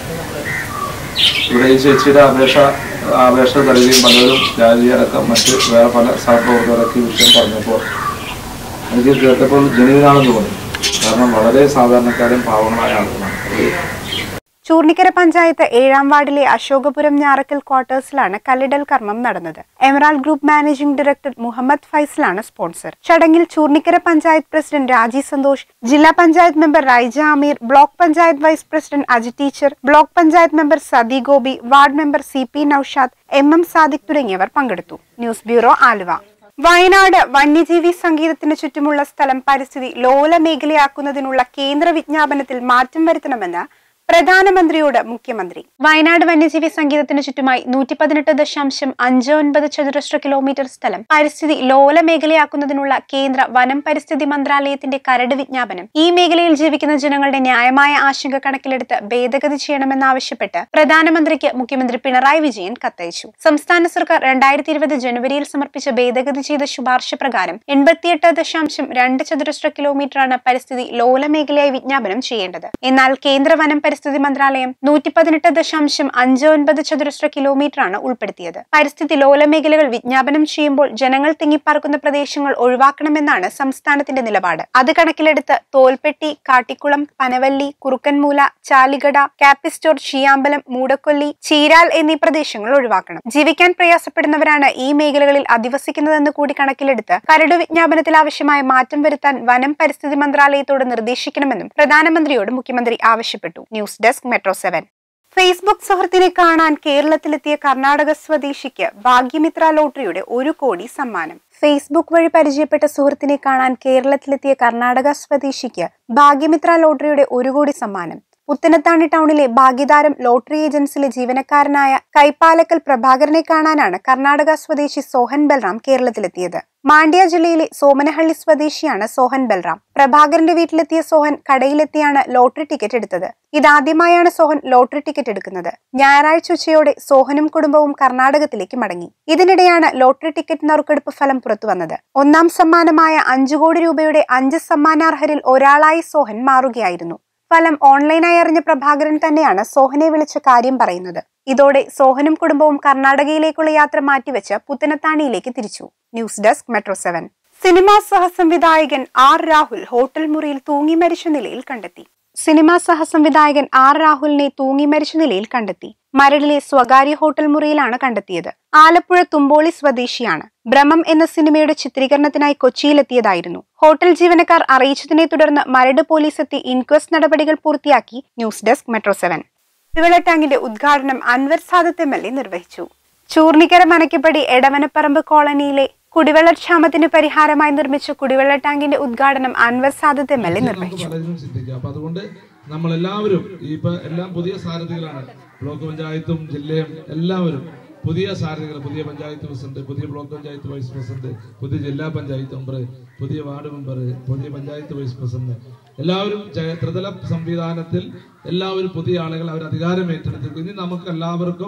S7: ഇവിടെ ഈ ചേച്ചിയുടെ അപേക്ഷ അപേക്ഷ തരികയും പലരും രാജിയടക്കം മറ്റ് വേറെ പല സഹപ്രവർത്തകരൊക്കെ ഈ വിഷയം പറഞ്ഞപ്പോൾ എനിക്ക് കേട്ടപ്പോൾ ജനുവിനാണെന്ന് തോന്നി കാരണം വളരെ സാധാരണക്കാരും പാവങ്ങളായ ആളുകളാണ് അത്
S1: ചൂർണിക്കര പഞ്ചായത്ത് ഏഴാം വാർഡിലെ അശോകപുരം ഞാറക്കൽ ക്വാർട്ടേഴ്സിലാണ് കല്ലിടൽ കർമ്മം നടന്നത് Emerald Group managing director Muhammad ഫൈസലാണ് സ്പോൺസർ ചടങ്ങിൽ ചൂർണിക്കര പഞ്ചായത്ത് പ്രസിഡന്റ് രാജി സന്തോഷ് ജില്ലാ panchayat member Raija Ameer block panchayat vice president Aji teacher block panchayat member Sathi Gopi ward member C P Noushad M M Sadiq തുടങ്ങിയവർ പങ്കെടുത്തു ന്യൂസ് ബ്യൂറോ ആലുവ വയനാട് വന്യജീവി സംഗീതത്തിന് ചുറ്റുമുള്ള സ്ഥലം പരിസ്ഥിതി ലോല മേഖലയാക്കുന്നതിനുള്ള കേന്ദ്ര വിജ്ഞാപനത്തിൽ മാറ്റം വരുത്തണമെന്ന് പ്രധാനമന്ത്രിയോട് മുഖ്യമന്ത്രി വയനാട് വന്യജീവി സംഗീതത്തിന് ചുറ്റുമായി നൂറ്റി പതിനെട്ട് ദശാംശം അഞ്ച് ഒൻപത് ചതുരശ്ര കിലോമീറ്റർ സ്ഥലം പരിസ്ഥിതി ലോല മേഖലയാക്കുന്നതിനുള്ള കേന്ദ്ര വനം പരിസ്ഥിതി മന്ത്രാലയത്തിന്റെ കരട് വിജ്ഞാപനം ഈ മേഖലയിൽ ജീവിക്കുന്ന ജനങ്ങളുടെ ന്യായമായ ആശങ്ക കണക്കിലെടുത്ത് ഭേദഗതി ചെയ്യണമെന്നാവശ്യപ്പെട്ട് പ്രധാനമന്ത്രിക്ക് മുഖ്യമന്ത്രി പിണറായി വിജയൻ കത്തയച്ചു സംസ്ഥാന സർക്കാർ രണ്ടായിരത്തി ഇരുപത് ജനുവരിയിൽ സമർപ്പിച്ച ഭേദഗതി ചെയ്ത ശുപാർശ പ്രകാരം എൺപത്തിയെട്ട് ദശാംശം രണ്ട് ചതുരശ്ര കിലോമീറ്ററാണ് പരിസ്ഥിതി ലോല മേഖലയായി വിജ്ഞാപനം ചെയ്യേണ്ടത് എന്നാൽ കേന്ദ്ര വനം പരിസ്ഥിതി മന്ത്രാലയം നൂറ്റി പതിനെട്ട് ദശാംശം അഞ്ച് ഒൻപത് ചതുരശ്ര കിലോമീറ്ററാണ് ഉൾപ്പെടുത്തിയത് പരിസ്ഥിതി ലോല മേഖലകൾ വിജ്ഞാപനം ചെയ്യുമ്പോൾ ജനങ്ങൾ തിങ്ങിപ്പാർക്കുന്ന പ്രദേശങ്ങൾ ഒഴിവാക്കണമെന്നാണ് സംസ്ഥാനത്തിന്റെ നിലപാട് അത് കണക്കിലെടുത്ത് തോൽപ്പെട്ടി കാട്ടിക്കുളം പനവല്ലി കുറുക്കൻമൂല ചാലിഗഡ കാപ്പിസ്റ്റോർ ഷിയാമ്പലം മൂടക്കൊല്ലി ചീരാൽ എന്നീ പ്രദേശങ്ങൾ ഒഴിവാക്കണം ജീവിക്കാൻ പ്രയാസപ്പെടുന്നവരാണ് ഈ മേഖലകളിൽ അധിവസിക്കുന്നതെന്ന് കൂടി കണക്കിലെടുത്ത് കരട് വിജ്ഞാപനത്തിൽ ആവശ്യമായ മാറ്റം വരുത്താൻ വനം പരിസ്ഥിതി മന്ത്രാലയത്തോട് നിർദ്ദേശിക്കണമെന്നും പ്രധാനമന്ത്രിയോട് മുഖ്യമന്ത്രി ആവശ്യപ്പെട്ടു news desk metro seven Facebook സുഹൃത്തിനെ കാണാൻ കേരളത്തിലെത്തിയ കർണാടക സ്വദേശിക്ക് ഭാഗ്യമിത്ര ലോട്ടറിയുടെ ഒരു കോടി സമ്മാനം ഫേസ്ബുക്ക് വഴി പരിചയപ്പെട്ട സുഹൃത്തിനെ കാണാൻ കേരളത്തിലെത്തിയ കർണാടക സ്വദേശിക്ക് ഭാഗ്യമിത്ര ലോട്ടറിയുടെ ഒരു കോടി സമ്മാനം പുത്തനത്താണി ടൗണിലെ ഭാഗ്യതാരം ലോട്ടറി ഏജൻസിയിലെ ജീവനക്കാരനായ കൈപ്പാലക്കൽ പ്രഭാകരനെ കാണാനാണ് കർണാടക സ്വദേശി സോഹൻ ബൽറാം കേരളത്തിലെത്തിയത് മാണ്ഡ്യ ജില്ലയിലെ സോമനഹള്ളി സ്വദേശിയാണ് സോഹൻ ബൽറാം പ്രഭാകരന്റെ വീട്ടിലെത്തിയ സോഹൻ കടയിലെത്തിയാണ് ലോട്ടറി ടിക്കറ്റ് എടുത്തത് ഇതാദ്യമായാണ് സോഹൻ ലോട്ടറി ടിക്കറ്റ് എടുക്കുന്നത് ഞായറാഴ്ച ഉച്ചയോടെ സോഹനും കുടുംബവും കർണാടകത്തിലേക്ക് മടങ്ങി ഇതിനിടെയാണ് ലോട്ടറി ടിക്കറ്റ് നറുക്കെടുപ്പ് ഫലം പുറത്തുവന്നത് ഒന്നാം സമ്മാനമായ അഞ്ചു കോടി രൂപയുടെ അഞ്ച് സമ്മാനാർഹരിൽ ഒരാളായി സോഹൻ മാറുകയായിരുന്നു ഫലം ഓൺലൈനായി അറിഞ്ഞ പ്രഭാകരൻ തന്നെയാണ് സോഹനെ വിളിച്ച കാര്യം പറയുന്നത് ഇതോടെ സോഹനും കുടുംബവും കർണാടകയിലേക്കുള്ള യാത്ര മാറ്റിവെച്ച് പുത്തനത്താണിയിലേക്ക് തിരിച്ചു news desk metro seven cinema സഹസംവിധായകൻ ആർ രാഹുൽ ഹോട്ടൽ മുറിയിൽ തൂങ്ങി മരിച്ച നിലയിൽ കണ്ടെത്തി സിനിമാ സഹസംവിധായകൻ ആർ രാഹുലിനെ തൂങ്ങി മരിച്ച നിലയിൽ കണ്ടെത്തി മരടിലെ സ്വകാര്യ ഹോട്ടൽ മുറിയിലാണ് കണ്ടെത്തിയത് ആലപ്പുഴ തുമ്പോളി സ്വദേശിയാണ് ഭ്രമം എന്ന സിനിമയുടെ ചിത്രീകരണത്തിനായി കൊച്ചിയിലെത്തിയതായിരുന്നു ഹോട്ടൽ ജീവനക്കാർ അറിയിച്ചതിനെ തുടർന്ന് മരട് പോലീസ് എത്തി ഇൻക്വസ്റ്റ് നടപടികൾ പൂർത്തിയാക്കി ന്യൂസ് ഡെസ്ക് മെട്രോ സെവൻ കുടിവെള്ള ടാങ്കിന്റെ ഉദ്ഘാടനം Anwar Sadath M L A നിർവഹിച്ചു ചൂർണിക്കര മനക്കിപ്പടി എടവനപ്പറമ്പ് കോളനിയിലെ കുടിവെള്ളക്ഷാമത്തിന് പരിഹാരമായി നിർമ്മിച്ച കുടിവെള്ള ടാങ്കിന്റെ ഉദ്ഘാടനം Anwar Sadath M L A നിർവഹിച്ചു
S8: പലരും ചിന്തിക്കുക അപ്പൊ അതുകൊണ്ട് നമ്മൾ എല്ലാവരും ഇപ്പൊ എല്ലാം പുതിയ സാരഥികളാണ് ബ്ലോക്ക് പഞ്ചായത്തും ജില്ലയും എല്ലാവരും പുതിയ സാരഥികൾ പുതിയ പഞ്ചായത്ത് പ്രസിഡന്റ് പുതിയ ബ്ലോക്ക് പഞ്ചായത്ത് വൈസ് പ്രസിഡന്റ് പുതിയ ജില്ലാ പഞ്ചായത്ത് മെമ്പർ പുതിയ വാർഡ് മെമ്പർ പുതിയ പഞ്ചായത്ത് വൈസ് പ്രസിഡന്റ് എല്ലാവരും ജയ- ത്രിതല സംവിധാനത്തിൽ എല്ലാവരും പുതിയ ആളുകൾ അവർ അധികാരം ഏറ്റെടുത്തു ഇനി നമുക്ക് എല്ലാവർക്കും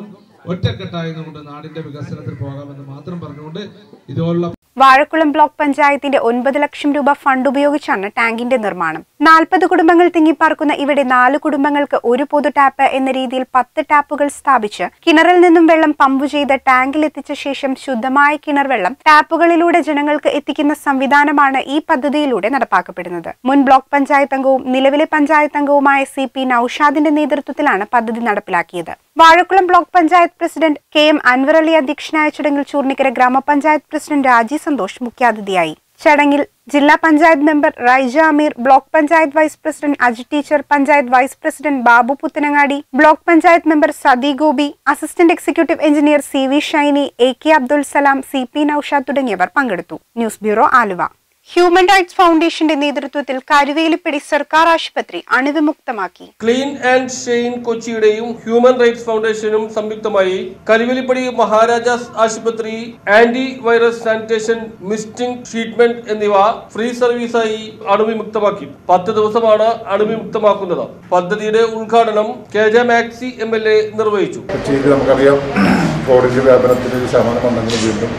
S8: ഒറ്റക്കെട്ടായി നമ്മുടെ നാടിന്റെ വികസനത്തിൽ പോകാമെന്ന് മാത്രം പറഞ്ഞുകൊണ്ട് ഇതുപോലുള്ള
S1: വാഴക്കുളം ബ്ലോക്ക് പഞ്ചായത്തിന്റെ ഒൻപത് ലക്ഷം രൂപ ഫണ്ട് ഉപയോഗിച്ചാണ് ടാങ്കിന്റെ നിർമ്മാണം നാൽപ്പത് കുടുംബങ്ങൾ തിങ്ങിപ്പാർക്കുന്ന ഇവിടെ നാല് കുടുംബങ്ങൾക്ക് ഒരു പൊതു ടാപ്പ് എന്ന രീതിയിൽ പത്ത് ടാപ്പുകൾ സ്ഥാപിച്ച് കിണറിൽ നിന്നും വെള്ളം പമ്പ് ചെയ്ത് ടാങ്കിൽ എത്തിച്ച ശേഷം ശുദ്ധമായ കിണർ വെള്ളം ടാപ്പുകളിലൂടെ ജനങ്ങൾക്ക് എത്തിക്കുന്ന സംവിധാനമാണ് ഈ പദ്ധതിയിലൂടെ നടപ്പാക്കപ്പെടുന്നത് മുൻ ബ്ലോക്ക് പഞ്ചായത്ത് അംഗവും നിലവിലെ പഞ്ചായത്ത് അംഗവുമായ സി പി നൌഷാദിന്റെ നേതൃത്വത്തിലാണ് പദ്ധതി നടപ്പിലാക്കിയത് Vazhakkulam block panchayat president K M Anwar Ali അധ്യക്ഷനായ ചടങ്ങിൽ ചൂർണിക്കര ഗ്രാമപഞ്ചായത്ത് പ്രസിഡന്റ് രാജി സന്തോഷ് മുഖ്യാതിഥിയായി ചടങ്ങിൽ ജില്ലാ panchayat member Raija Ameer block panchayat vice president Ajith teacher panchayat vice president Babu Puthanangadi block panchayat member Sathi Gopi assistant executive engineer C V Shiny A K Abdul Salam C P Noushad തുടങ്ങിയവർ പങ്കെടുത്തു news bureau Aluva human rights ഫൗണ്ടേഷന്റെ നേതൃത്വത്തിൽ കരുവേലിപ്പടി സർക്കാർ ആശുപത്രി അണുവിമുക്തമാക്കി
S9: ക്ലീൻ ആൻഡ് ഷെയിൻ കൊച്ചിയുടെയും ഹ്യൂമൻ റൈറ്റ്സ് ഫൗണ്ടേഷനും സംയുക്തമായി കരുവലിപ്പടി മഹാരാജാസ് ആശുപത്രി anti virus sanitation misting treatment എന്നിവ ഫ്രീ സർവീസായി അണുവിമുക്തമാക്കി പത്ത് ദിവസമാണ് അണുവിമുക്തമാക്കുന്നത് പദ്ധതിയുടെ ഉദ്ഘാടനം K J maxi M L A നിർവഹിച്ചു
S10: കൊച്ചിയിൽ നമുക്കറിയാം കോവിഡിൻ്റെ വ്യാപനത്തിന് ഒരു ശമനം ഉണ്ടെങ്കിലും വീണ്ടും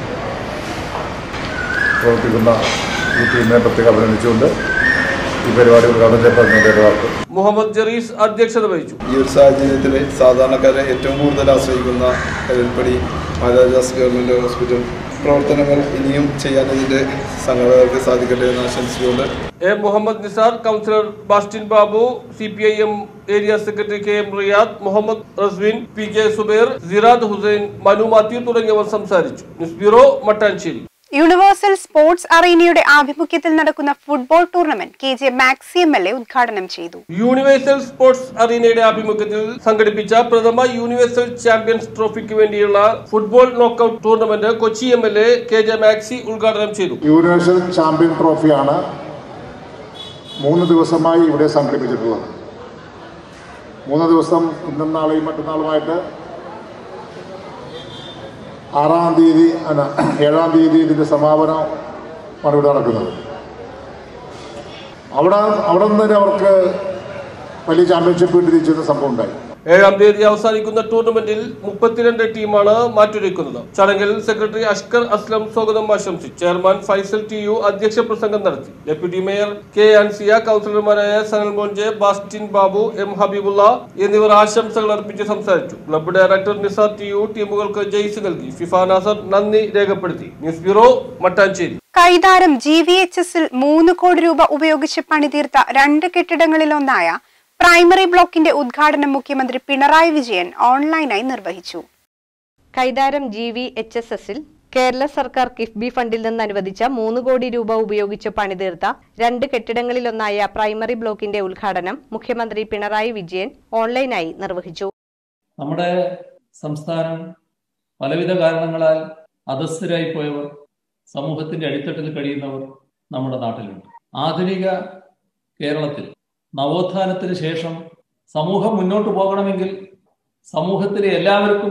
S10: പ്രവർത്തിക്കുന്ന ഈ ടീമിനെ പ്രത്യേകം അഭിനന്ദിച്ചുകൊണ്ട് ഈ പരിപാടി ഉദ്ഘാടനം ചെയ്യപ്പെടുന്നതിൻ്റെ വാക്ക്
S9: മുഹമ്മദ് ജറീസ് അധ്യക്ഷത വഹിച്ചു
S11: ഈ ഒരു സാഹചര്യത്തിൽ സാധാരണക്കാരെ ഏറ്റവും കൂടുതൽ ആശ്രയിക്കുന്ന കരുൽപ്പടി മഹാരാജാസ് ഗവൺമെൻറ് ഹോസ്പിറ്റൽ പ്രവർത്തനങ്ങൾ ഇനിയും ചെയ്യാൻ ഇതിൻ്റെ സംഘടനകൾക്ക് സാധിക്കട്ടെ എന്ന് ആശംസിച്ചുകൊണ്ട്
S9: A Muhammad Nisar councillor Bastin Babu C P I M area secretary K M Riyad Muhammad Rizwin P K Subair Sirad Hussain Manu Mathew തുടങ്ങിയവർ സംസാരിച്ചു news bureau Mattancherry
S1: universal sports അറീനയുടെ ആഭിമുഖ്യത്തിൽ നടക്കുന്ന football tournament K J maxi M L A ഉദ്ഘാടനം ചെയ്തു
S9: യൂണിവേഴ്സൽ സ്പോർട്സ് അറീനയുടെ ആഭിമുഖ്യത്തിൽ സംഘടിപ്പിച്ച പ്രഥമ യൂണിവേഴ്സൽ ചാമ്പ്യൻസ് ട്രോഫിക്ക് വേണ്ടിയുള്ള football knockout tournament Kochi M L A K J Maxi ഉദ്ഘാടനം ചെയ്തു
S10: യൂണിവേഴ്സൽ ചാമ്പ്യൻ ട്രോഫിയാണ് മൂന്ന് ദിവസമായി ഇവിടെ സംഘടിപ്പിച്ചിട്ടുള്ളത് മൂന്ന് ദിവസം ഇന്നും നാളെയും മറ്റന്നാളുമായിട്ട് ആറാം തീയതി അല്ല ഏഴാം തീയതി ഇതിൻ്റെ സമാപനമാണ് ഇവിടെ നടക്കുന്നത് അവിടെ അവിടെ നിന്ന് തന്നെ അവർക്ക് വലിയ ചാമ്പ്യൻഷിപ്പ് കിട്ടിയിരിക്കുന്ന സംഭവം ഉണ്ടായി
S9: ഏഴാം തീയതി അവസാനിക്കുന്ന ടൂർണമെന്റിൽ മുപ്പത്തിരണ്ട് ടീമാണ് മാറ്റുരയ്ക്കുന്നത് ചടങ്ങിൽ സെക്രട്ടറി അഷ്കർ അസ്ലം സ്വാഗതം ആശംസിച്ചു ചെയർമാൻ ഫൈസൽ ടി യു അധ്യക്ഷ പ്രസംഗം നടത്തി ഡെപ്യൂട്ടി മേയർ കെ അൻസിയ കൗൺസിലർമാരായ സനൽ മോൻജെ ബാസ്റ്റിൻ ബാബു എം ഹബീബുള്ള എന്നിവർ ആശംസകൾ അർപ്പിച്ച് സംസാരിച്ചു club director Nizar T U ടീമുകൾക്ക് ജയിസ് നൽകി ഫിഫ നാസർ നന്ദി രേഖപ്പെടുത്തി news bureau Mattancherry
S1: Kaitharam G V H എസിൽ മൂന്ന് കോടി രൂപ ഉപയോഗിച്ച് പണിതീർത്ത രണ്ട് കെട്ടിടങ്ങളിലൊന്നായ പ്രൈമറി ബ്ലോക്കിന്റെ ഉദ്ഘാടനം മുഖ്യമന്ത്രി പിണറായി വിജയൻ ഓൺലൈനായി നിർവഹിച്ചു
S12: Kaitharam G V H S എസിൽ കേരള സർക്കാർ കിഫ്ബി ഫണ്ടിൽ നിന്ന് അനുവദിച്ച മൂന്ന് കോടി രൂപ ഉപയോഗിച്ച് പണിതീർത്ത രണ്ട് കെട്ടിടങ്ങളിലൊന്നായ പ്രൈമറി ബ്ലോക്കിന്റെ ഉദ്ഘാടനം മുഖ്യമന്ത്രി പിണറായി വിജയൻ ഓൺലൈനായി നിർവഹിച്ചു
S7: നമ്മുടെ സംസ്ഥാനം പലവിധ കാരണങ്ങളാൽ അധസ്ഥരായി പോയവർ സമൂഹത്തിന്റെ അടിത്തട്ടിൽ കഴിയുന്നവർ നമ്മുടെ നാട്ടിലുണ്ട് ആധുനിക കേരളത്തിൽ നവോത്ഥാനത്തിന് ശേഷം സമൂഹം മുന്നോട്ട് പോകണമെങ്കിൽ സമൂഹത്തിലെ എല്ലാവർക്കും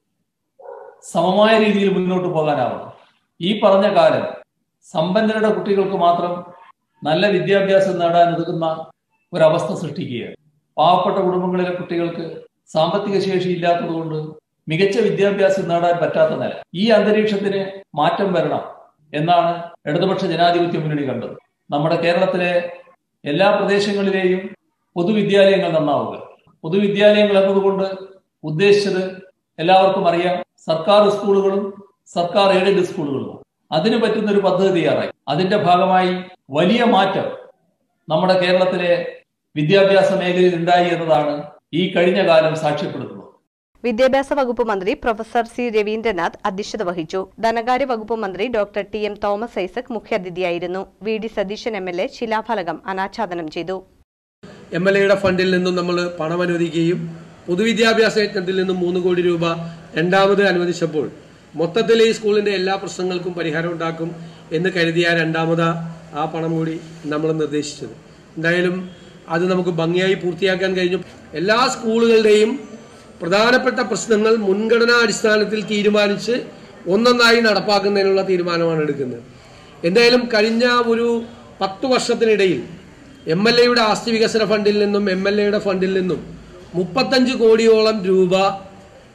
S7: സമമായ രീതിയിൽ മുന്നോട്ട് പോകാനാവണം ഈ പറഞ്ഞ കാലം സമ്പന്നരുടെ കുട്ടികൾക്ക് മാത്രം നല്ല വിദ്യാഭ്യാസം നേടാൻ ഒതുക്കുന്ന ഒരവസ്ഥ സൃഷ്ടിക്കുകയാണ് പാവപ്പെട്ട കുടുംബങ്ങളിലെ കുട്ടികൾക്ക് സാമ്പത്തിക ശേഷി ഇല്ലാത്തതുകൊണ്ട് മികച്ച വിദ്യാഭ്യാസം നേടാൻ പറ്റാത്ത നില ഈ അന്തരീക്ഷത്തിന് മാറ്റം വരണം എന്നാണ് ഇടതുപക്ഷ ജനാധിപത്യ മുന്നണി കണ്ടത് നമ്മുടെ കേരളത്തിലെ എല്ലാ പ്രദേശങ്ങളിലെയും പൊതുവിദ്യാലയങ്ങൾ നന്നാവുക പൊതുവിദ്യാലയങ്ങൾ എന്നതുകൊണ്ട് ഉദ്ദേശിച്ചത് എല്ലാവർക്കും അറിയാം സർക്കാർ സ്കൂളുകളും സർക്കാർ എയ്ഡഡ് സ്കൂളുകളും അതിന് പറ്റുന്ന ഒരു പദ്ധതി തയ്യാറായി അതിന്റെ ഭാഗമായി വലിയ മാറ്റം നമ്മുടെ കേരളത്തിലെ വിദ്യാഭ്യാസ മേഖലയിൽ ഉണ്ടായി എന്നതാണ് ഈ കഴിഞ്ഞ കാലം സാക്ഷ്യപ്പെടുത്തുന്നത്
S12: വിദ്യാഭ്യാസ വകുപ്പ് മന്ത്രി പ്രൊഫസർ സി രവീന്ദ്രനാഥ് അധ്യക്ഷത വഹിച്ചു ധനകാര്യ വകുപ്പ് മന്ത്രി doctor T M Thomas Isaac മുഖ്യാതിഥിയായിരുന്നു V D Satheesan M L A ശിലാഫലകം അനാച്ഛാദനം ചെയ്തു
S13: എം എൽ എയുടെ ഫണ്ടിൽ നിന്നും നമ്മൾ പണം അനുവദിക്കുകയും പൊതുവിദ്യാഭ്യാസ യജ്ഞത്തിൽ നിന്നും മൂന്ന് കോടി രൂപ രണ്ടാമത് അനുവദിച്ചപ്പോൾ മൊത്തത്തിൽ ഈ സ്കൂളിന്റെ എല്ലാ പ്രശ്നങ്ങൾക്കും പരിഹാരം ഉണ്ടാക്കും എന്ന് കരുതിയ രണ്ടാമത് ആ പണം കൂടി നമ്മൾ നിർദ്ദേശിച്ചത് എന്തായാലും അത് നമുക്ക് ഭംഗിയായി പൂർത്തിയാക്കാൻ കഴിഞ്ഞു എല്ലാ സ്കൂളുകളുടെയും പ്രധാനപ്പെട്ട പ്രശ്നങ്ങൾ മുൻഗണനാ അടിസ്ഥാനത്തിൽ തീരുമാനിച്ച് ഒന്നൊന്നായി നടപ്പാക്കുന്നതിനുള്ള തീരുമാനമാണ് എടുക്കുന്നത് എന്തായാലും കഴിഞ്ഞ ഒരു പത്ത് വർഷത്തിനിടയിൽ എം എൽ എയുടെ ആസ്തി വികസന ഫണ്ടിൽ നിന്നും എം എൽ എയുടെ ഫണ്ടിൽ നിന്നും മുപ്പത്തഞ്ച് കോടിയോളം രൂപ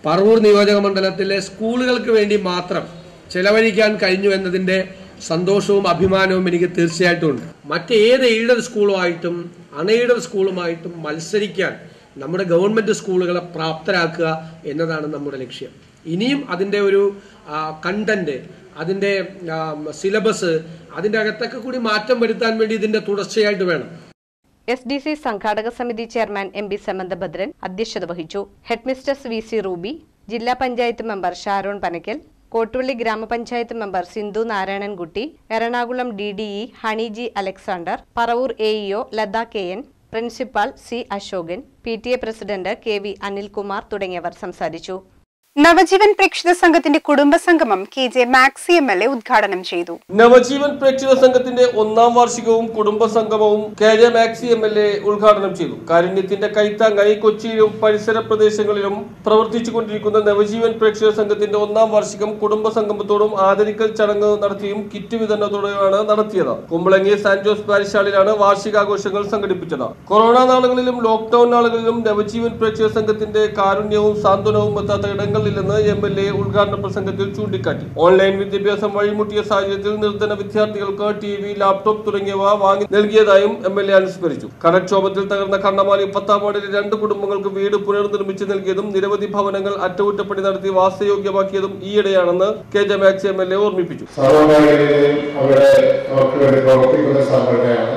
S13: പറവൂർ നിയോജക മണ്ഡലത്തിലെ സ്കൂളുകൾക്ക് വേണ്ടി മാത്രം ചെലവഴിക്കാൻ കഴിഞ്ഞു എന്നതിന്റെ സന്തോഷവും അഭിമാനവും എനിക്ക് തീർച്ചയായിട്ടും ഉണ്ട് മറ്റേത് എയ്ഡഡ് സ്കൂളുമായിട്ടും അൺഎയ്ഡഡ് സ്കൂളുമായിട്ടും മത്സരിക്കാൻ നമ്മുടെ ഗവൺമെന്റ് സ്കൂളുകളെ പ്രാപ്തരാക്കുക എന്നതാണ് നമ്മുടെ ലക്ഷ്യം ഇനിയും അതിൻ്റെ ഒരു കണ്ടന്റ് അതിൻ്റെ സിലബസ് അതിൻ്റെ അകത്തൊക്കെ കൂടി മാറ്റം വരുത്താൻ വേണ്ടി ഇതിൻ്റെ തുടർച്ചയായിട്ട് വേണം
S12: എസ് ഡി സി സംഘാടക സമിതി ചെയർമാൻ എം പി സമന്തഭദ്രൻ അധ്യക്ഷത വഹിച്ചു ഹെഡ്മിസ്റ്റർസ് വി സി റൂബി ജില്ലാ പഞ്ചായത്ത് മെമ്പർ ഷാരോൺ പനക്കൽ കോട്ടുവള്ളി ഗ്രാമപഞ്ചായത്ത് member Sindhu Narayanankutty Ernakulam D D E Honey G Alexander Paravur A EO Latha K N principal C Ashokan P T A president K V Anilkumar തുടങ്ങിയവർ സംസാരിച്ചു
S1: നവജീവൻ പ്രേക്ഷിത സംഘത്തിന്റെ കുടുംബസംഗമം K J maxi M L A ഉദ്ഘാടനം ചെയ്തു
S9: നവജീവൻ പ്രേക്ഷിത സംഘത്തിന്റെ ഒന്നാം വാർഷികവും കുടുംബ സംഗമവും K J maxi M L A ഉദ്ഘാടനം ചെയ്തു കാരുണ്യത്തിന്റെ കൈത്താങ്ങായി കൊച്ചിയിലും പരിസര പ്രദേശങ്ങളിലും പ്രവർത്തിച്ചുകൊണ്ടിരിക്കുന്ന നവജീവൻ പ്രേക്ഷിത സംഘത്തിന്റെ ഒന്നാം വാർഷികം കുടുംബ സംഗമത്തോടും ആദരിക്കൽ ചടങ്ങ് നടത്തിയും കിറ്റ് വിതരണത്തോടെയാണ് നടത്തിയത് കുമ്പളങ്ങി സാന്റ് ജോസ് പാരിശാലിലാണ് വാർഷികാഘോഷങ്ങൾ സംഘടിപ്പിച്ചത് കൊറോണ നാളുകളിലും ലോക്ക്ഡൌൺ നാളുകളിലും നവജീവൻ പ്രേക്ഷിത സംഘത്തിന്റെ കാരുണ്യവും സാന്ത്വനവും എത്താത്ത ഇടങ്ങളില്ലെന്ന് എം എൽ എ ഉദ്ഘാടന പ്രസംഗത്തിൽ ചൂണ്ടിക്കാട്ടി ഓൺലൈൻ വിദ്യാഭ്യാസം വഴിമുട്ടിയ സാഹചര്യത്തിൽ നിർധന വിദ്യാർത്ഥികൾക്ക് ടി വി ലാപ്ടോപ്പ് തുടങ്ങിയവ വാങ്ങി നൽകിയതായും എം എൽ എ അനുസ്മരിച്ചു കടക്ഷോഭത്തിൽ തകർന്ന കണ്ണമാലി പത്താം വാർഡിലെ രണ്ട് കുടുംബങ്ങൾക്ക് വീട് പുനർനിർമ്മിച്ചു നൽകിയതും നിരവധി ഭവനങ്ങൾ അറ്റകുറ്റപ്പണി നടത്തി വാസയോഗ്യമാക്കിയതും ഈയിടെയാണെന്ന് K J maxi M L A ഓർമ്മിപ്പിച്ചു
S10: സർവമേഖലയിലെയും അവിടെ അവർക്ക് വേണ്ടി പ്രവർത്തിക്കുന്ന സംഘടനയാണ്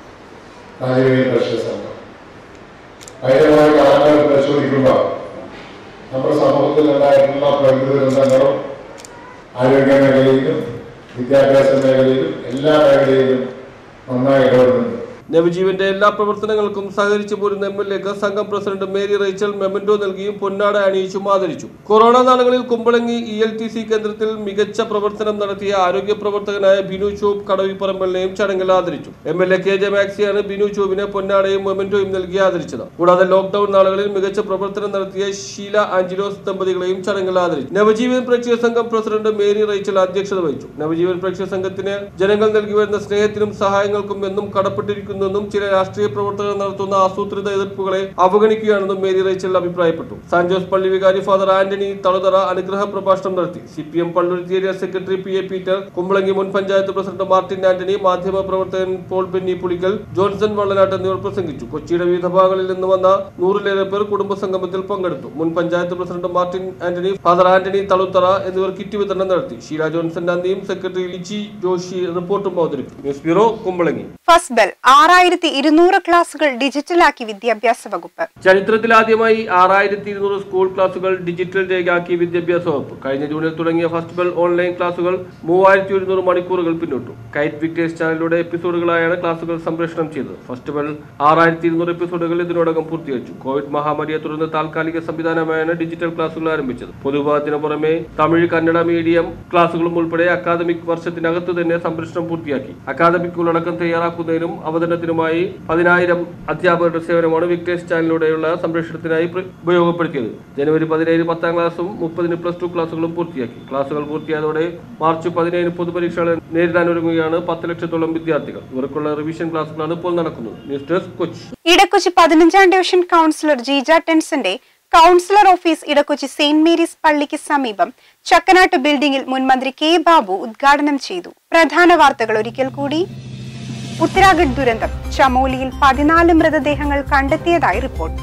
S10: നാജീവിയൻ പരിഷത്ത് സംഘം അതിന്റെ കാലങ്ങൾ പരിശോധിക്കുമ്പോൾ നമ്മുടെ സമൂഹത്തിൽ ഉണ്ടായിട്ടുള്ള പ്രകൃതി ദുരന്തങ്ങളും ആരോഗ്യ മേഖലയിലും വിദ്യാഭ്യാസ മേഖലയിലും എല്ലാ മേഖലയിലും നന്നായി ഇടപെടുന്നുണ്ട്
S9: നവജീവന്റെ എല്ലാ പ്രവർത്തനങ്ങൾക്കും സഹകരിച്ചു പോരുന്ന എം എൽ എക്ക് സംഘം പ്രസിഡന്റ് മേരി റൈച്ചൽ മെമന്റോ നൽകിയും പൊന്നാട അണിയിച്ചും ആദരിച്ചു കൊറോണ നാളുകളിൽ Kumbalangi E L T C കേന്ദ്രത്തിൽ മികച്ച പ്രവർത്തനം നടത്തിയ ആരോഗ്യ പ്രവർത്തകനായ ബിനു ചോബ് കടവിപ്പറമ്പലിനെയും ചടങ്ങിൽ ആദരിച്ചു M L A K J മാക്സിയാണ് ബിനു ചോബിനെ പൊന്നാടയും മെമന്റോയും നൽകി ആദരിച്ചത് കൂടാതെ ലോക്ഡൌൺ നാളുകളിൽ മികച്ച പ്രവർത്തനം നടത്തിയ ഷീല ആഞ്ചലോസ് ദമ്പതികളെയും ചടങ്ങിൽ ആദരിച്ചു നവജീവൻ പ്രേക്ഷക സംഘം പ്രസിഡന്റ് മേരി റൈച്ചൽ അധ്യക്ഷത വഹിച്ചു നവജീവൻ പ്രേക്ഷക സംഘത്തിന് ജനങ്ങൾ നൽകി വരുന്ന സ്നേഹത്തിനും സഹായങ്ങൾക്കും എന്നും കടപ്പെട്ടിരിക്കുന്നെന്നും ചില രാഷ്ട്രീയ പ്രവർത്തകർ നടത്തുന്ന ആസൂത്രിത എതിർപ്പുകളെ അവഗണിക്കുകയാണെന്നും മേരി റൈച്ചൽ അഭിപ്രായപ്പെട്ടു സാൻജോസ് പള്ളി വികാരി ഫാദർ ആന്റണി തളുതറ അനുഗ്രഹ പ്രഭാഷണം നടത്തി C P M Palluruthy area secretary P A Peter Kumbalangi മുൻ പഞ്ചായത്ത് പ്രസിഡന്റ് മാർട്ടിൻ ആന്റണി മാധ്യമ പ്രവർത്തകൻ Paul Benny Pulickal Johnson Vallanattu എന്നിവർ പ്രസംഗിച്ചു കൊച്ചിയുടെ വിവിധ ഭാഗങ്ങളിൽ നിന്ന് വന്ന നൂറിലേറെ പേർ കുടുംബ സംഗമത്തിൽ പങ്കെടുത്തു മുൻ panchayat president Martin Antony father Antony Thaluthara എന്നിവർ കിറ്റ് വിതരണം നടത്തി ഷീല ജോൺസൺ നന്ദിയും സെക്രട്ടറി ലിച്ചി ജോഷി റിപ്പോർട്ടും അവതരിപ്പിച്ചു news bureau Kumbalangi
S1: first bell ആറായിരത്തി ഇരുന്നൂറ് ക്ലാസുകൾ ഡിജിറ്റലാക്കി വിദ്യാഭ്യാസ വകുപ്പ്
S9: ചരിത്രത്തിലാദ്യമായി ആറായിരത്തി ഇരുന്നൂറ് സ്കൂൾ ക്ലാസുകൾ ഡിജിറ്റൽ രേഖയാക്കി വിദ്യാഭ്യാസ വകുപ്പ് കഴിഞ്ഞ ജൂണിൽ തുടങ്ങിയ ഫസ്റ്റ് ബെൽ ഓൺലൈൻ ക്ലാസുകൾ മൂവായിരത്തി ഒരുന്നൂറ് മണിക്കൂറുകൾ പിന്നിട്ടു കൈറ്റ് വിക്ടേഴ്സ് ചാനലിലൂടെ എപ്പിസോഡുകളായാണ് ക്ലാസുകൾ സംപ്രേഷണം ചെയ്തത് ഫസ്റ്റ് ബെൽ ആറായിരത്തി ഇരുന്നൂറ് എപ്പിസോഡുകൾ ഇതിനോടകം പൂർത്തീകരിച്ചു കോവിഡ് മഹാമാരിയെ തുടർന്ന് താൽക്കാലിക സംവിധാനമായാണ് ഡിജിറ്റൽ ക്ലാസുകൾ ആരംഭിച്ചത് പൊതുവിഭാഗത്തിന് പുറമെ തമിഴ് കന്നഡ മീഡിയം ക്ലാസുകളും ഉൾപ്പെടെ അക്കാദമിക് വർഷത്തിനകത്ത് തന്നെ സംപ്രേഷണം പൂർത്തിയാക്കി അക്കാദമിക് ഉള്ളടക്കം തയ്യാറാക്കുന്നതിനും അവതരണത്തിനുമായി പതിനായിരം അധ്യാപകരുടെ സേവനമാണ് വിക്ടേഴ്സ് ചാനലിലൂടെയുള്ള സംരക്ഷണത്തിനായി പ്ര- ഉപയോഗപ്പെടുത്തിയത് ജനുവരി പതിനേഴ് പത്താം ക്ലാസും മുപ്പതിന് പ്ലസ് ടു ക്ലാസുകളും പൂർത്തിയാക്കി ക്ലാസുകൾ പൂർത്തിയായതോടെ മാർച്ച് പതിനേഴിന് പൊതുപരീക്ഷകൾ നേരിടാൻ ഒരുങ്ങുകയാണ് പത്ത് ലക്ഷത്തോളം വിദ്യാർത്ഥികൾ ഇവർക്കുള്ള റിവിഷൻ ക്ലാസുകളാണ് ഇപ്പോൾ നടക്കുന്നത് ന്യൂസ് ഡെസ്ക് കൊച്ചി
S1: ഇടക്കൊച്ചി പതിനഞ്ചാം ഡിവിഷൻ കൗൺസിലർ ജീജ ടെൻസന്റെ councillor office Edakochi Saint Mary's പള്ളിക്ക് സമീപം ചക്കനാട്ട് ബിൽഡിംഗിൽ മുൻമന്ത്രി കെ ബാബു ഉദ്ഘാടനം ചെയ്തു പ്രധാന വാർത്തകൾ ഒരിക്കൽ കൂടി ഉത്തരാഖണ്ഡ് ദുരന്തം ചമോലിയിൽ പതിനാല് മൃതദേഹങ്ങൾ കണ്ടെത്തിയതായി റിപ്പോർട്ട്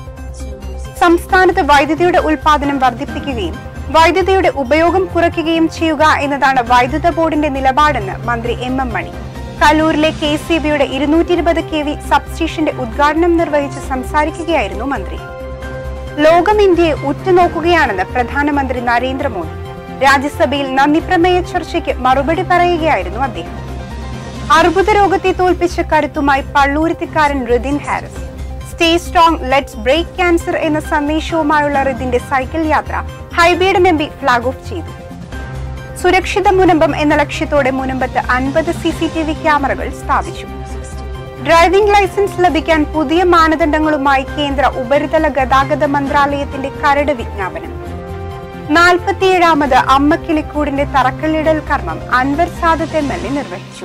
S1: സംസ്ഥാനത്ത് വൈദ്യുതിയുടെ ഉൽപാദനം വർദ്ധിപ്പിക്കുകയും വൈദ്യുതിയുടെ ഉപയോഗം കുറയ്ക്കുകയും ചെയ്യുക എന്നതാണ് വൈദ്യുത ബോർഡിന്റെ നിലപാടെന്ന് മന്ത്രി എം എം മണി കലൂരിലെ കെ സി ബിയുടെ ഇരുന്നൂറ്റി ഇരുപത് കെ വി സബ്സ്റ്റേഷന്റെ ഉദ്ഘാടനം നിർവഹിച്ച് സംസാരിക്കുകയായിരുന്നു മന്ത്രി ലോകം ഇന്ത്യയെ ഉറ്റുനോക്കുകയാണെന്ന് പ്രധാനമന്ത്രി നരേന്ദ്രമോദി രാജ്യസഭയിൽ നന്ദിപ്രമേയ ചർച്ചയ്ക്ക് മറുപടി പറയുകയായിരുന്നു അദ്ദേഹം അർബുദ രോഗത്തെ തോൽപ്പിച്ച കരുത്തുമായി പള്ളൂരുത്തിക്കാരൻ Ridhin Haris stay strong let's break cancer എന്ന സന്ദേശവുമായുള്ള റിദിന്റെ സൈക്കിൾ യാത്ര Hibi Eden M P flag off ചെയ്തു സുരക്ഷിത മുനമ്പം എന്ന ലക്ഷ്യത്തോടെ മുനമ്പത്ത് അൻപത് സി സി ടി വി ക്യാമറകൾ സ്ഥാപിച്ചു ഡ്രൈവിംഗ് ലൈസൻസ് ലഭിക്കാൻ പുതിയ മാനദണ്ഡങ്ങളുമായി കേന്ദ്ര ഉപരിതല ഗതാഗത മന്ത്രാലയത്തിന്റെ കരട് വിജ്ഞാപനം നാൽപ്പത്തിയേഴാമത് അമ്മക്കിളിക്കൂടിന്റെ തറക്കല്ലിടൽ കർമ്മം Anwar Sadath M L A നിർവഹിച്ചു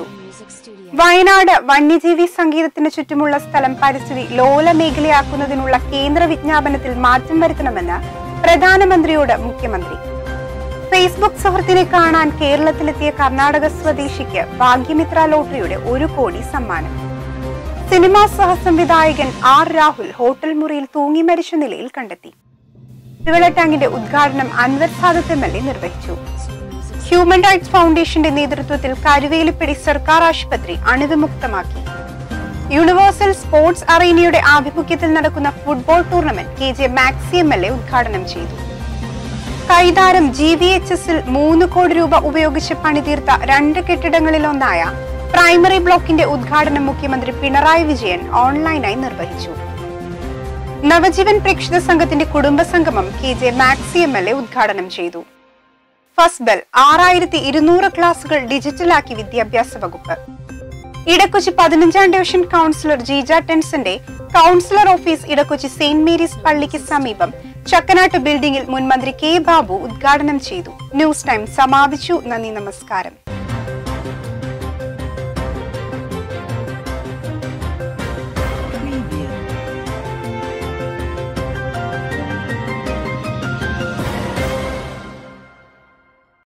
S1: വയനാട് വന്യജീവി സംഗീതത്തിന് ചുറ്റുമുള്ള സ്ഥലം പരിസ്ഥിതി ലോല മേഖലയാക്കുന്നതിനുള്ള കേന്ദ്ര വിജ്ഞാപനത്തിൽ മാറ്റം വരുത്തണമെന്ന് പ്രധാനമന്ത്രിയോട് മുഖ്യമന്ത്രി ഫേസ്ബുക്ക് സുഹൃത്തിനെ കാണാൻ കേരളത്തിലെത്തിയ കർണാടക സ്വദേശിക്ക് ഭാഗ്യമിത്ര ലോട്ടറിയുടെ ഒരു കോടി സമ്മാനം സിനിമാ സഹസംവിധായകൻ ആർ രാഹുൽ ഹോട്ടൽ മുറിയിൽ തൂങ്ങി മരിച്ച നിലയിൽ കണ്ടെത്തി കുടിവെള്ള ടാങ്കിന്റെ ഉദ്ഘാടനം Anwar Sadath M L A നിർവഹിച്ചു ഹ്യൂമൻ റൈറ്റ്സ് ഫൗണ്ടേഷന്റെ നേതൃത്വത്തിൽ കരുവേലിപ്പടി സർക്കാർ ആശുപത്രി അണുവിമുക്തമാക്കി യൂണിവേഴ്സൽ സ്പോർട്സ് അറീനയുടെ ആഭിമുഖ്യത്തിൽ നടക്കുന്ന football tournament K J maxi M L A ഉദ്ഘാടനം ചെയ്തു കൈതാരം ജി വി എച്ച് എസിൽ മൂന്ന് കോടി രൂപ ഉപയോഗിച്ച് പണിതീർത്ത രണ്ട് കെട്ടിടങ്ങളിലൊന്നായ പ്രൈമറി ബ്ലോക്കിന്റെ ഉദ്ഘാടനം മുഖ്യമന്ത്രി പിണറായി വിജയൻ ഓൺലൈനായി നിർവഹിച്ചു നവജീവൻ പ്രേക്ഷിത സംഘത്തിന്റെ കുടുംബ സംഗമം K J maxi M L A ഉദ്ഘാടനം ചെയ്തു ഫസ്ബൽ ആറായിരത്തി ഇരുന്നൂറ് ക്ലാസുകൾ ഡിജിറ്റലാക്കി വിദ്യാഭ്യാസ വകുപ്പ് ഇടക്കൊച്ചി പതിനഞ്ചാം ഡിവിഷൻ കൗൺസിലർ ജീജ ടെൻസന്റെ councillor office Edakochi Saint Mary's പള്ളിക്ക് സമീപം ചക്കനാട്ട് ബിൽഡിംഗിൽ മുൻ മന്ത്രി കെ ബാബു ഉദ്ഘാടനം ചെയ്തു ന്യൂസ് ടൈം സമാപിച്ചു നന്ദി നമസ്കാരം